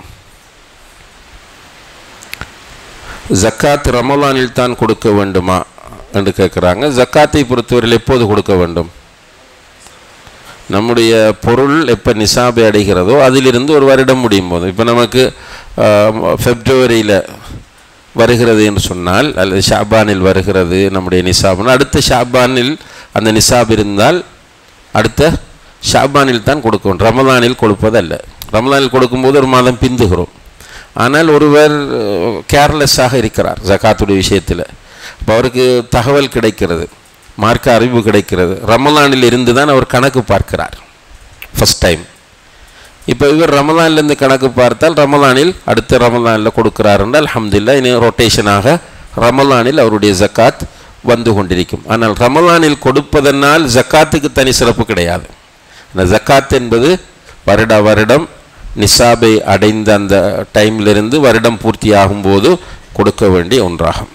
ஜக்காத் ரமலானில் தான் கொடுக்க வேண்டுமா என்று கேட்குறாங்க ஜக்காத்தை பொறுத்தவரையில் எப்போது கொடுக்க வேண்டும் நம்முடைய பொருள் எப்போ நிசாபை அடைகிறதோ அதிலிருந்து ஒரு வருடம் முடியும் போது இப்போ நமக்கு ஃபெப்ரவரியில் வருகிறது என்று சொன்னால் அல்லது ஷாபானில் வருகிறது நம்முடைய நிசாப்னா அடுத்த ஷாபானில் அந்த நிசாப் இருந்தால் அடுத்த ஷாபானில் தான் கொடுக்கும் ரமலானில் கொடுப்பதல்ல ரமலானில் கொடுக்கும்போது ஒரு மாதம் பிந்துகிறோம் ஆனால் ஒருவர் கேர்லெஸ்ஸாக இருக்கிறார் ஜகாத்துடைய விஷயத்தில் அப்போ அவருக்கு தகவல் கிடைக்கிறது மார்க்க அறிவு கிடைக்கிறது ரமலானில் இருந்து தான் அவர் கணக்கு பார்க்கிறார் ஃபஸ்ட் டைம் இப்போ இவர் ரமலான்லேருந்து கணக்கு பார்த்தால் ரமலானில் அடுத்த ரமலானில் கொடுக்கிறார் என்றால் அல்ஹம்துலில்லாஹ் இனி ரொட்டேஷனாக ரமலானில் அவருடைய ஜக்காத் வந்து கொண்டிருக்கும் ஆனால் ரமலானில் கொடுப்பதனால் ஜக்காத்துக்கு தனி சிறப்பு கிடையாது அந்த ஜக்காத் என்பது வருட வருடம் நிசாபை அடைந்த அந்த டைமிலிருந்து வருடம் பூர்த்தி ஆகும்போது கொடுக்க வேண்டிய ஒன்றாகும்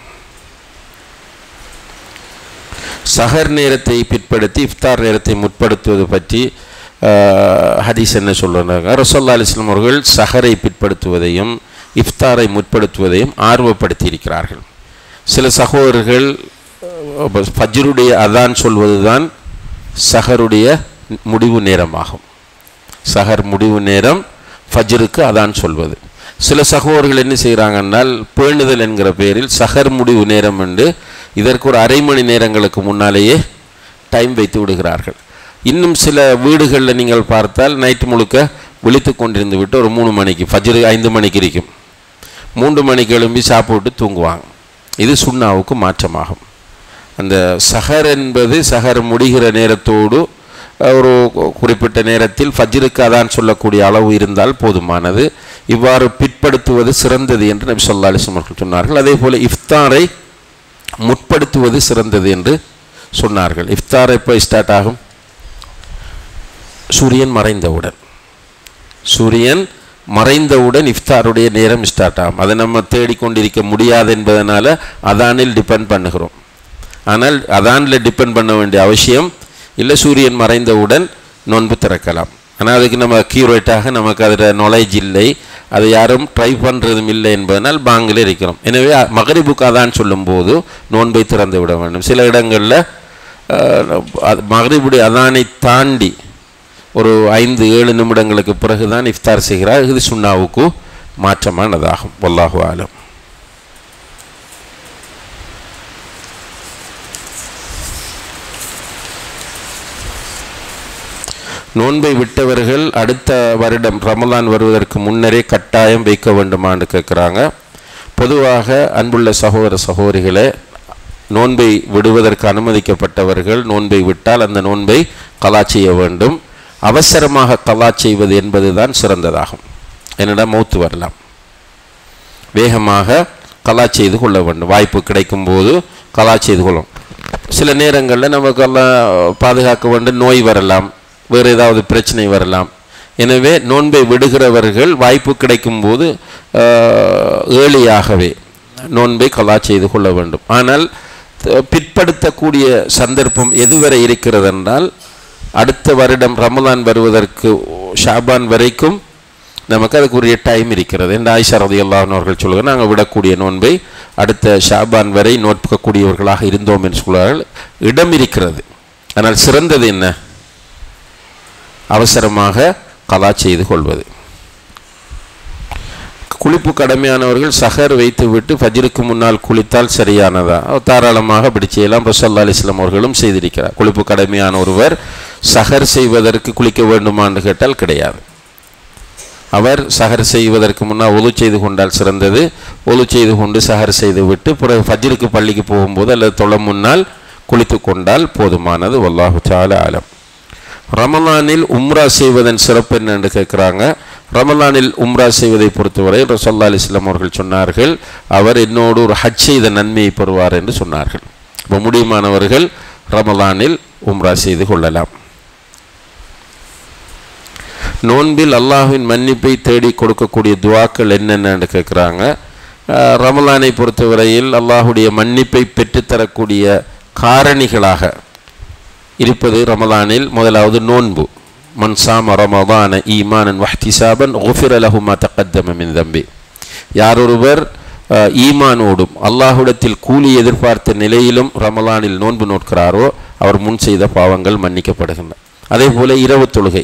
சஹர் நேரத்தை பிற்படுத்தி இஃப்தார் நேரத்தை முற்படுத்துவது பற்றி ஆஹ், ஹதீஸ் என்ன சொல்கிறாங்க ரசோல்லா அலிஸ்லாம் அவர்கள் சஹரை பிற்படுத்துவதையும் இஃப்தாரை முற்படுத்துவதையும் ஆர்வப்படுத்தி இருக்கிறார்கள் சில சகோதரர்கள் அஹ், ஃபஜ்ருடைய அதான் சொல்வதுதான் சஹருடைய முடிவு நேரமாகும் சஹர் முடிவு நேரம் ஃபஜ்ருக்கு அதான் சொல்வது சில சகோதரர்கள் என்ன செய்கிறாங்கன்னால் பேணுதல் என்கிற பெயரில் சஹர் முடிவு நேரம் என்று இதற்கு ஒரு அரை மணி நேரங்களுக்கு முன்னாலேயே டைம் வைத்து விடுகிறார்கள் இன்னும் சில வீடுகளில் நீங்கள் பார்த்தால் நைட்டு முழுக்க விழித்து கொண்டிருந்து விட்டு ஒரு மூணு மணிக்கு ஃபஜ்ரு ஐந்து மணிக்கு இருக்கும் மூன்று மணிக்கு எழும்பி சாப்பிட்டு தூங்குவாங்க இது சுண்ணாவுக்கு மாற்றமாகும் அந்த சஹர் என்பது சஹர் முடிகிற நேரத்தோடு அஹ், ஒரு கு- குறிப்பிட்ட நேரத்தில் ஃபஜ்ருக்கு அதான் சொல்லக்கூடிய அளவு இருந்தால் போதுமானது இவ்வாறு பிற்படுத்துவது சிறந்தது என்று நபி சொல்லா அலிஸ்லாம் அவர்கள் சொன்னார்கள் அதே போல் இஃப்தாரை முற்படுத்துவது சிறந்தது என்று சொன்னார்கள் இஃப்தார் எப்போ ஸ்டார்ட் ஆகும் சூரியன் மறைந்தவுடன் சூரியன் மறைந்தவுடன் இஃப்தாருடைய நேரம் ஸ்டார்ட் ஆகும் அதை நம்ம தேடிக்கொண்டிருக்க முடியாது என்பதனால அதானில் டிபெண்ட் பண்ணுகிறோம் ஆனால் அதானில் டிபெண்ட் பண்ண வேண்டிய அவசியம் இல்லை சூரியன் மறைந்தவுடன் நோன்பு திறக்கலாம் ஆனால் அதுக்கு நம்ம அக்யூரேட்டாக நமக்கு அதில் நாலேஜ் இல்லை அதை யாரும் ட்ரை பண்ணுறதும் இல்லை என்பதனால் பாங்கில் இருக்கிறோம் எனவே அ- மகரிபுக்கு அதான் சொல்லும்போது நோன்பை திறந்து விட வேண்டும் சில இடங்களில் மகரிபுடைய அதானை தாண்டி ஒரு ஐந்து ஏழு நிமிடங்களுக்கு பிறகுதான் இஃப்தார் செய்கிறார் இது சுண்ணாவுக்கு மாற்றமானதாகும் வல்லாஹு ஆலம் நோன்பை விட்டவர்கள் அடுத்த வருடம் ரமலான் வருவதற்கு முன்னரே கட்டாயம் வைக்க வேண்டுமான்னு கேட்குறாங்க பொதுவாக அன்புள்ள சகோதர சகோதரிகளே நோன்பை விடுவதற்கு அனுமதிக்கப்பட்டவர்கள் நோன்பை விட்டால் அந்த நோன்பை கலா செய்ய வேண்டும் அவசரமாக கலா செய்வது என்பதுதான் சிறந்ததாகும் என்னிடம் மௌத்து வரலாம் வேகமாக கலா செய்து கொள்ள வேண்டும் வாய்ப்பு கிடைக்கும் போது கலா செய்து கொள்ளும் சில நேரங்களில் நமக்கெல்லாம் பாதுகாக்க வேண்டும் நோய் வரலாம் வேறு ஏதாவது பிரச்சனை வரலாம் எனவே நோன்பை விடுகிறவர்கள் வாய்ப்பு கிடைக்கும் போது ஏழியாகவே நோன்பை கலா செய்து கொள்ள வேண்டும் ஆனால் த- பிற்படுத்தக்கூடிய சந்தர்ப்பம் எதுவரை இருக்கிறது என்றால் அடுத்த வருடம் ரமலான் வருவதற்கு ஷாபான் வரைக்கும் நமக்கு அதுக்குரிய டைம் இருக்கிறது என்று ஆயிஷா ரதி அவர்கள் சொல்லுவாங்க நாங்கள் விடக்கூடிய நோன்பை அடுத்த ஷாபான் வரை நோட்புக்கக்கூடியவர்களாக இருந்தோம் என்று சொல்வார்கள் இடம் இருக்கிறது ஆனால் சிறந்தது என்ன அவசரமாக கலா செய்து கொள்வது குளிப்பு கடமையானவர்கள் சஹர் வைத்துவிட்டு ஃபஜ்ருக்கு முன்னால் குளித்தால் சரியானதா தாராளமாக அப்படி செய்யலாம் ரசல்லா அலிஸ்லாம் அவர்களும் செய்திருக்கிறார் குளிப்பு கடமையான ஒருவர் சஹர் செய்வதற்கு குளிக்க வேண்டுமான்னு கேட்டால் கிடையாது அவர் சஹர் செய்வதற்கு முன்னால் ஒலு செய்து கொண்டால் சிறந்தது ஒலு செய்து கொண்டு சஹர் செய்து விட்டு பிறகு ஃபஜ்ருக்கு பள்ளிக்கு போகும்போது அல்லது தொழ முன்னால் குளித்து கொண்டால் போதுமானது வல்லாஹு தால ஆலம் ரமலானில் உம்ரா செய்வதன் சிறப்பு என்ன என்று கேட்குறாங்க ரமலானில் உம்ரா செய்வதை பொறுத்தவரை ரசல்லா அலிஸ்லாம் அவர்கள் சொன்னார்கள் அவர் என்னோடு ஒரு ஹஜ் செய்த நன்மையை பெறுவார் என்று சொன்னார்கள் இப்போ முடியுமானவர்கள் ரமலானில் உம்ரா செய்து கொள்ளலாம் நோன்பில் அல்லாஹ்வின் மன்னிப்பை தேடி கொடுக்கக்கூடிய துவாக்கள் என்னென்னு கேட்குறாங்க அஹ், ரமலானை பொறுத்தவரையில் அல்லாஹுடைய மன்னிப்பை பெற்றுத்தரக்கூடிய காரணிகளாக இருப்பது ரமலானில் முதலாவது நோன்பு மன் சாம ரமதான ஈமானன் வஹ்திசாபன் குஃபிர லஹுமா தக்கத்தம மின் தம்பி யாரொருவர் அஹ், ஈமானோடும் அல்லாஹுடத்தில் கூலி எதிர்பார்த்த நிலையிலும் ரமலானில் நோன்பு நோட்கிறாரோ அவர் முன் செய்த பாவங்கள் மன்னிக்கப்படுகின்றன அதே போல இரவு தொழுகை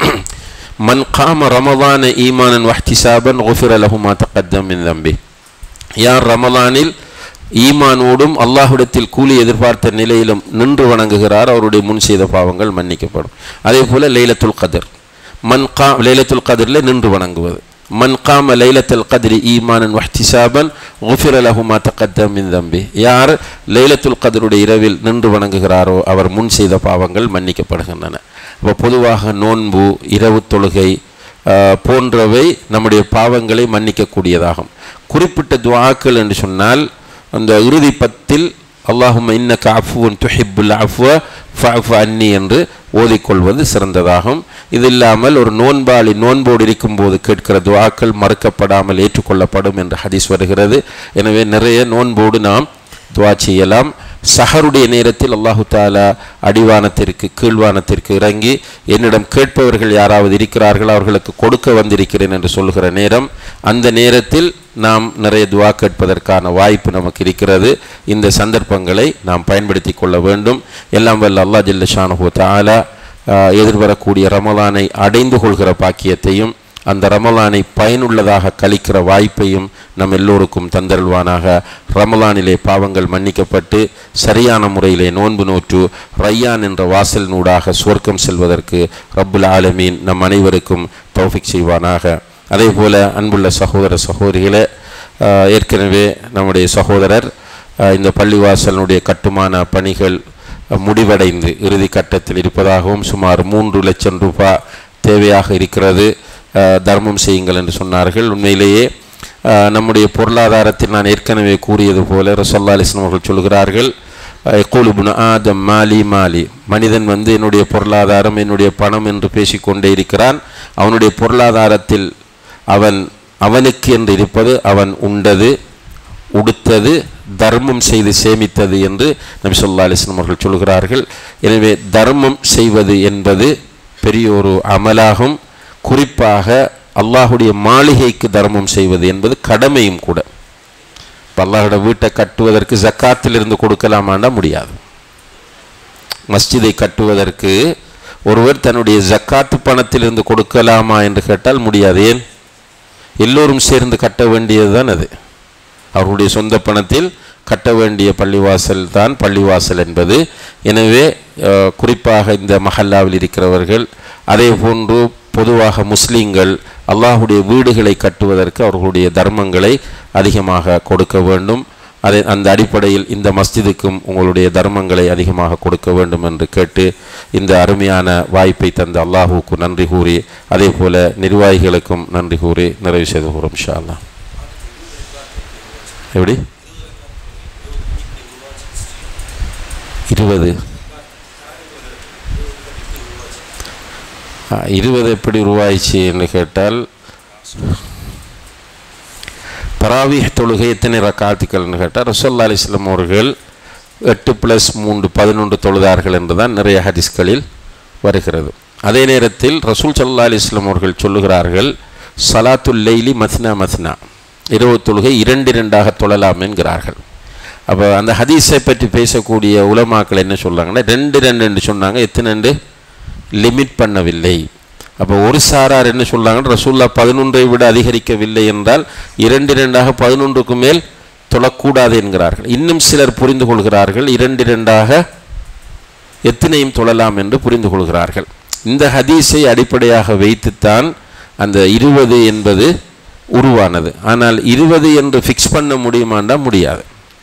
மன் காம ரமதான ஈமானன் வஹ்திசாபன் குஃபிர லஹுமா தக்கத்தம் மின் தம்பி யார் ரமலானில் ஈமானோடும் அல்லாஹ்விடத்தில் கூலி எதிர்பார்த்த நிலையிலும் நின்று வணங்குகிறார் அவருடைய முன் செய்த பாவங்கள் மன்னிக்கப்படும் அதே போல லைலத்துல் கதிர் மன் கா லைலத்துல் கதிரில் நின்று வணங்குவது மன் காம லைலத்துல் கதிரி ஈமானன் வஹ்திசாபன் குஃபிர லஹுமா தக்கத்தம் மின் தம்பி யார் லைலத்துல் கதிருடைய இரவில் நின்று வணங்குகிறாரோ அவர் முன் செய்த பாவங்கள் மன்னிக்கப்படுகின்றன அப்போ பொதுவாக நோன்பு இரவு தொழுகை ஆஹ், போன்றவை நம்முடைய பாவங்களை மன்னிக்கக்கூடியதாகும் குறிப்பிட்ட துவாக்கள் என்று சொன்னால் அந்த இறுதி பத்தில் அல்லாஹும் இன்னக்க அஃபுவன் துஹிப்புல் அஃப்வ ஃபஅஃபு அன்னி என்று ஓதிக்கொள்வது சிறந்ததாகும் இது இல்லாமல் ஒரு நோன்பாளி நோன்போடு இருக்கும்போது கேட்கிற துவாக்கள் மறுக்கப்படாமல் ஏற்றுக்கொள்ளப்படும் என்று ஹதீஸ் வருகிறது எனவே நிறைய நோன்போடு நாம் துவா செய்யலாம் சஹருடைய நேரத்தில் அல்லாஹு தாலா அடிவானத்திற்கு கீழ்வானத்திற்கு இறங்கி என்னிடம் கேட்பவர்கள் யாராவது இருக்கிறார்கள் அவர்களுக்கு கொடுக்க வந்திருக்கிறேன் என்று சொல்லுகிற நேரம் அந்த நேரத்தில் நாம் நிறைய துவா கேட்பதற்கான வாய்ப்பு நமக்கு இருக்கிறது இந்த சந்தர்ப்பங்களை நாம் பயன்படுத்தி கொள்ள வேண்டும் எல்லாம் வல்ல அல்லாஹ் ஜல்ல ஷானுஹு தாலா ஆஹ், எதிர்வரக்கூடிய ரமலானை அடைந்து கொள்கிற பாக்கியத்தையும் அந்த ரமலானை பயனுள்ளதாக கழிக்கிற வாய்ப்பையும் நம் எல்லோருக்கும் தந்தருள்வானாக ரமலானிலே பாவங்கள் மன்னிக்கப்பட்டு சரியான முறையிலே நோன்பு நோற்று ரையான் என்ற வாசல் நூடாக சுவர்க்கம் செல்வதற்கு ரப்புல் ஆலமீன் நம் அனைவருக்கும் தௌஃபிக் செய்வானாக அதே போல அன்புள்ள சகோதர சகோதரிகளே ஆஹ், ஏற்கனவே நம்முடைய சகோதரர் ஆஹ், இந்த பள்ளிவாசலினுடைய கட்டுமான பணிகள் அஹ், முடிவடைந்து இறுதி கட்டத்தில் இருப்பதாகவும் சுமார் மூன்று லட்சம் ரூபாய் தேவையாக இருக்கிறது அஹ், தர்மம் செய்யுங்கள் என்று சொன்னார்கள் உண்மையிலேயே அஹ், நம்முடைய பொருளாதாரத்தில் நான் ஏற்கனவே கூறியது போல ரசல்லா அலிஸ்லாம் அவர்கள் சொல்கிறார்கள் கூலுபுன் ஆதம் மாலி மாலி மனிதன் வந்து என்னுடைய பொருளாதாரம் என்னுடைய பணம் என்று பேசிக்கொண்டே இருக்கிறான் அவனுடைய பொருளாதாரத்தில் அவன் அவனுக்கு என்று இருப்பது அவன் உண்டது உடுத்தது தர்மம் செய்து சேமித்தது என்று நபி சொல்லா அலிஸ்லாம் அவர்கள் சொல்கிறார்கள் எனவே தர்மம் செய்வது என்பது பெரிய ஒரு அமலாகும் குறிப்பாக அல்லாஹுடைய மாளிகைக்கு தர்மம் செய்வது என்பது கடமையும் கூட இப்போ அல்லாஹோட வீட்டை கட்டுவதற்கு ஜக்காத்திலிருந்து கொடுக்கலாமாண்டா முடியாது மஸ்ஜிதை கட்டுவதற்கு ஒருவர் தன்னுடைய ஜக்காத்து பணத்திலிருந்து கொடுக்கலாமா என்று கேட்டால் முடியாது ஏன் எல்லோரும் சேர்ந்து கட்ட வேண்டியதுதான் அது அவர்களுடைய சொந்த பணத்தில் கட்ட வேண்டிய பள்ளிவாசல் தான் பள்ளிவாசல் என்பது எனவே அஹ், குறிப்பாக இந்த மஹல்லாவில் இருக்கிறவர்கள் அதே போன்று பொதுவாக முஸ்லீம்கள் அல்லாஹுடைய வீடுகளை கட்டுவதற்கு அவர்களுடைய தர்மங்களை அதிகமாக கொடுக்க வேண்டும் அதை அந்த அடிப்படையில் இந்த மஸ்ஜிதுக்கும் உங்களுடைய தர்மங்களை அதிகமாக கொடுக்க வேண்டும் என்று கேட்டு இந்த அருமையான வாய்ப்பை தந்த அல்லாஹுக்கு நன்றி கூறி அதே போல நிர்வாகிகளுக்கும் நன்றி கூறி நிறைவு செய்து கூறும் இன்ஷா அல்லாஹ் எப்படி இருபது ஆ, இருபது எப்படி உருவாயிச்சு என்று கேட்டால் தராவீஹ் தொழுகை எத்தனை ரக்காத்துக்கள்னு கேட்டால் ரசல்லா அலிஸ்லாம் அவர்கள் எட்டு ப்ளஸ் மூன்று பதினொன்று தொழுதார்கள் என்று தான் நிறைய ஹதீஸ்களில் வருகிறது அதே நேரத்தில் ரசூல் சல்லா அலிஸ்லாம் அவர்கள் சொல்லுகிறார்கள் சலாத்துல் லைலி மத்னா மத்னா இரவு தொழுகை இரண்டு இரண்டாக தொழலாம் என்கிறார்கள் அப்போ அந்த ஹதீஸை பற்றி பேசக்கூடிய உலமாக்கள் என்ன சொல்றாங்கன்னா ரெண்டு ரெண்டு என்று சொன்னாங்க எத்தனை ரெண்டு லிமிட் பண்ணவில்லை அப்போ ஒரு சாரார் என்ன சொல்றாங்க ரசூல்லா பதினொன்றை விட அதிகரிக்கவில்லை என்றால் இரண்டு இரண்டாக பதினொன்றுக்கு மேல் தொழக்கூடாது என்கிறார்கள் இன்னும் சிலர் புரிந்து கொள்கிறார்கள் இரண்டு இரண்டாக எத்தனையும் தொழலாம் என்று புரிந்து கொள்கிறார்கள் இந்த ஹதீஸை அடிப்படையாக வைத்துத்தான் அந்த இருபது என்பது உருவானது ஆனால் இருபது என்று ஃபிக்ஸ் பண்ண முடியுமாண்டா முடியாது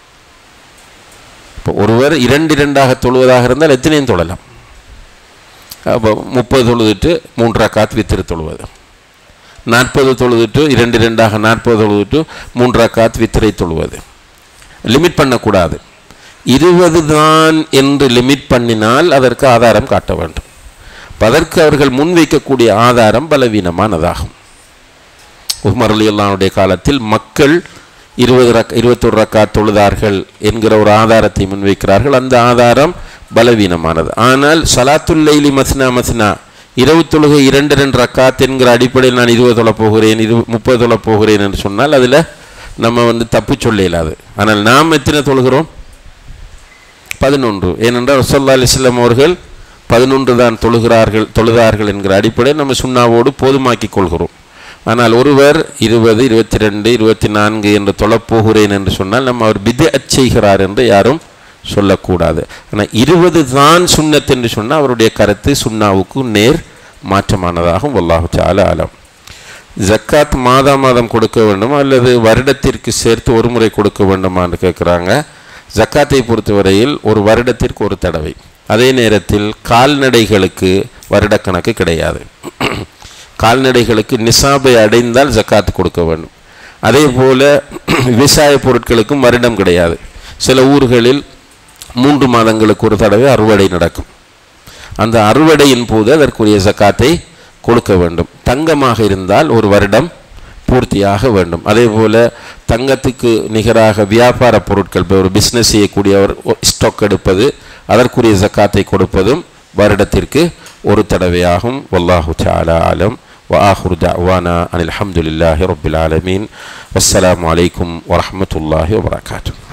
இப்போ ஒருவர் இரண்டு இரண்டாக தொழுவதாக இருந்தால் எத்தனையும் தொழலாம் அப்போ முப்பது தொழுதுட்டு மூன்றா காத்து வித்திரு தொழுவது நாற்பது தொழுதுட்டு இரண்டு இரண்டாக நாற்பது தொழுதுட்டு மூன்றா காத்து வித்திரை தொழுவது லிமிட் பண்ணக்கூடாது இருபது தான் என்று லிமிட் பண்ணினால் அதற்கு ஆதாரம் காட்ட வேண்டும் அப்ப அதற்கு அவர்கள் முன்வைக்கக்கூடிய ஆதாரம் பலவீனமானதாகும் உமர் அலி அல்லாவுடைய காலத்தில் மக்கள் இருபது ரக் இருபத்தொரு ரக்காத் தொழுதார்கள் என்கிற ஒரு ஆதாரத்தை முன்வைக்கிறார்கள் அந்த ஆதாரம் பலவீனமானது ஆனால் சலாத்துல்லைலி மஸ்னா மஸ்னா இரவு தொழுகை இரண்டு ரெண்டு ரக்காத் என்கிற அடிப்படையில் நான் இருபது தொலை போகிறேன் இரு முப்பது தொலை போகிறேன் என்று சொன்னால் அதில் நம்ம வந்து தப்பு சொல்ல இயலாது ஆனால் நாம் எத்தனை தொழுகிறோம் பதினொன்று ஏனென்றால் ரசல்லா அலிஸ்லாம் அவர்கள் பதினொன்று தான் தொழுகிறார்கள் தொழுதார்கள் என்கிற அடிப்படையில் நம்ம சுண்ணாவோடு போதுமாக்கி கொள்கிறோம் ஆனால் ஒருவர் இருபது இருபத்தி ரெண்டு இருபத்தி நான்கு என்று தொழப்போகிறேன் என்று சொன்னால் நம்ம அவர் பித செய்கிறார் என்று யாரும் சொல்லக்கூடாது ஆனால் இருபது தான் சுண்ணத் என்று சொன்னால் அவருடைய கருத்து சுண்ணாவுக்கு நேர் மாற்றமானதாகும் வல்லாஹு சால ஆலம் ஜக்காத் மாதா மாதம் கொடுக்க வேண்டும் அல்லது வருடத்திற்கு சேர்த்து ஒரு முறை கொடுக்க வேண்டுமான்னு கேட்குறாங்க ஜக்காத்தை பொறுத்தவரையில் ஒரு வருடத்திற்கு ஒரு தடவை அதே நேரத்தில் கால்நடைகளுக்கு வருடக்கணக்கு கிடையாது கால்நடைகளுக்கு நிசாபை அடைந்தால் ஜக்காத் கொடுக்க வேண்டும் அதே போல விவசாய பொருட்களுக்கும் வருடம் கிடையாது சில ஊர்களில் மூன்று மாதங்களுக்கு ஒரு தடவை அறுவடை நடக்கும் அந்த அறுவடையின் போது அதற்குரிய ஜக்காத்தை கொடுக்க வேண்டும் தங்கமாக இருந்தால் ஒரு வருடம் பூர்த்தியாக வேண்டும் அதே போல் தங்கத்துக்கு நிகராக வியாபார பொருட்கள் இப்போ ஒரு பிஸ்னஸ் செய்யக்கூடியவர் ஸ்டாக் எடுப்பது அதற்குரிய ஜக்காத்தை கொடுப்பதும் வருடத்திற்கு ஒரு தடவையாகும் வல்லாஹு சாலா ஆலம் وآخر دعوانا أن الحمد لله رب العالمين والسلام عليكم ورحمة الله وبركاته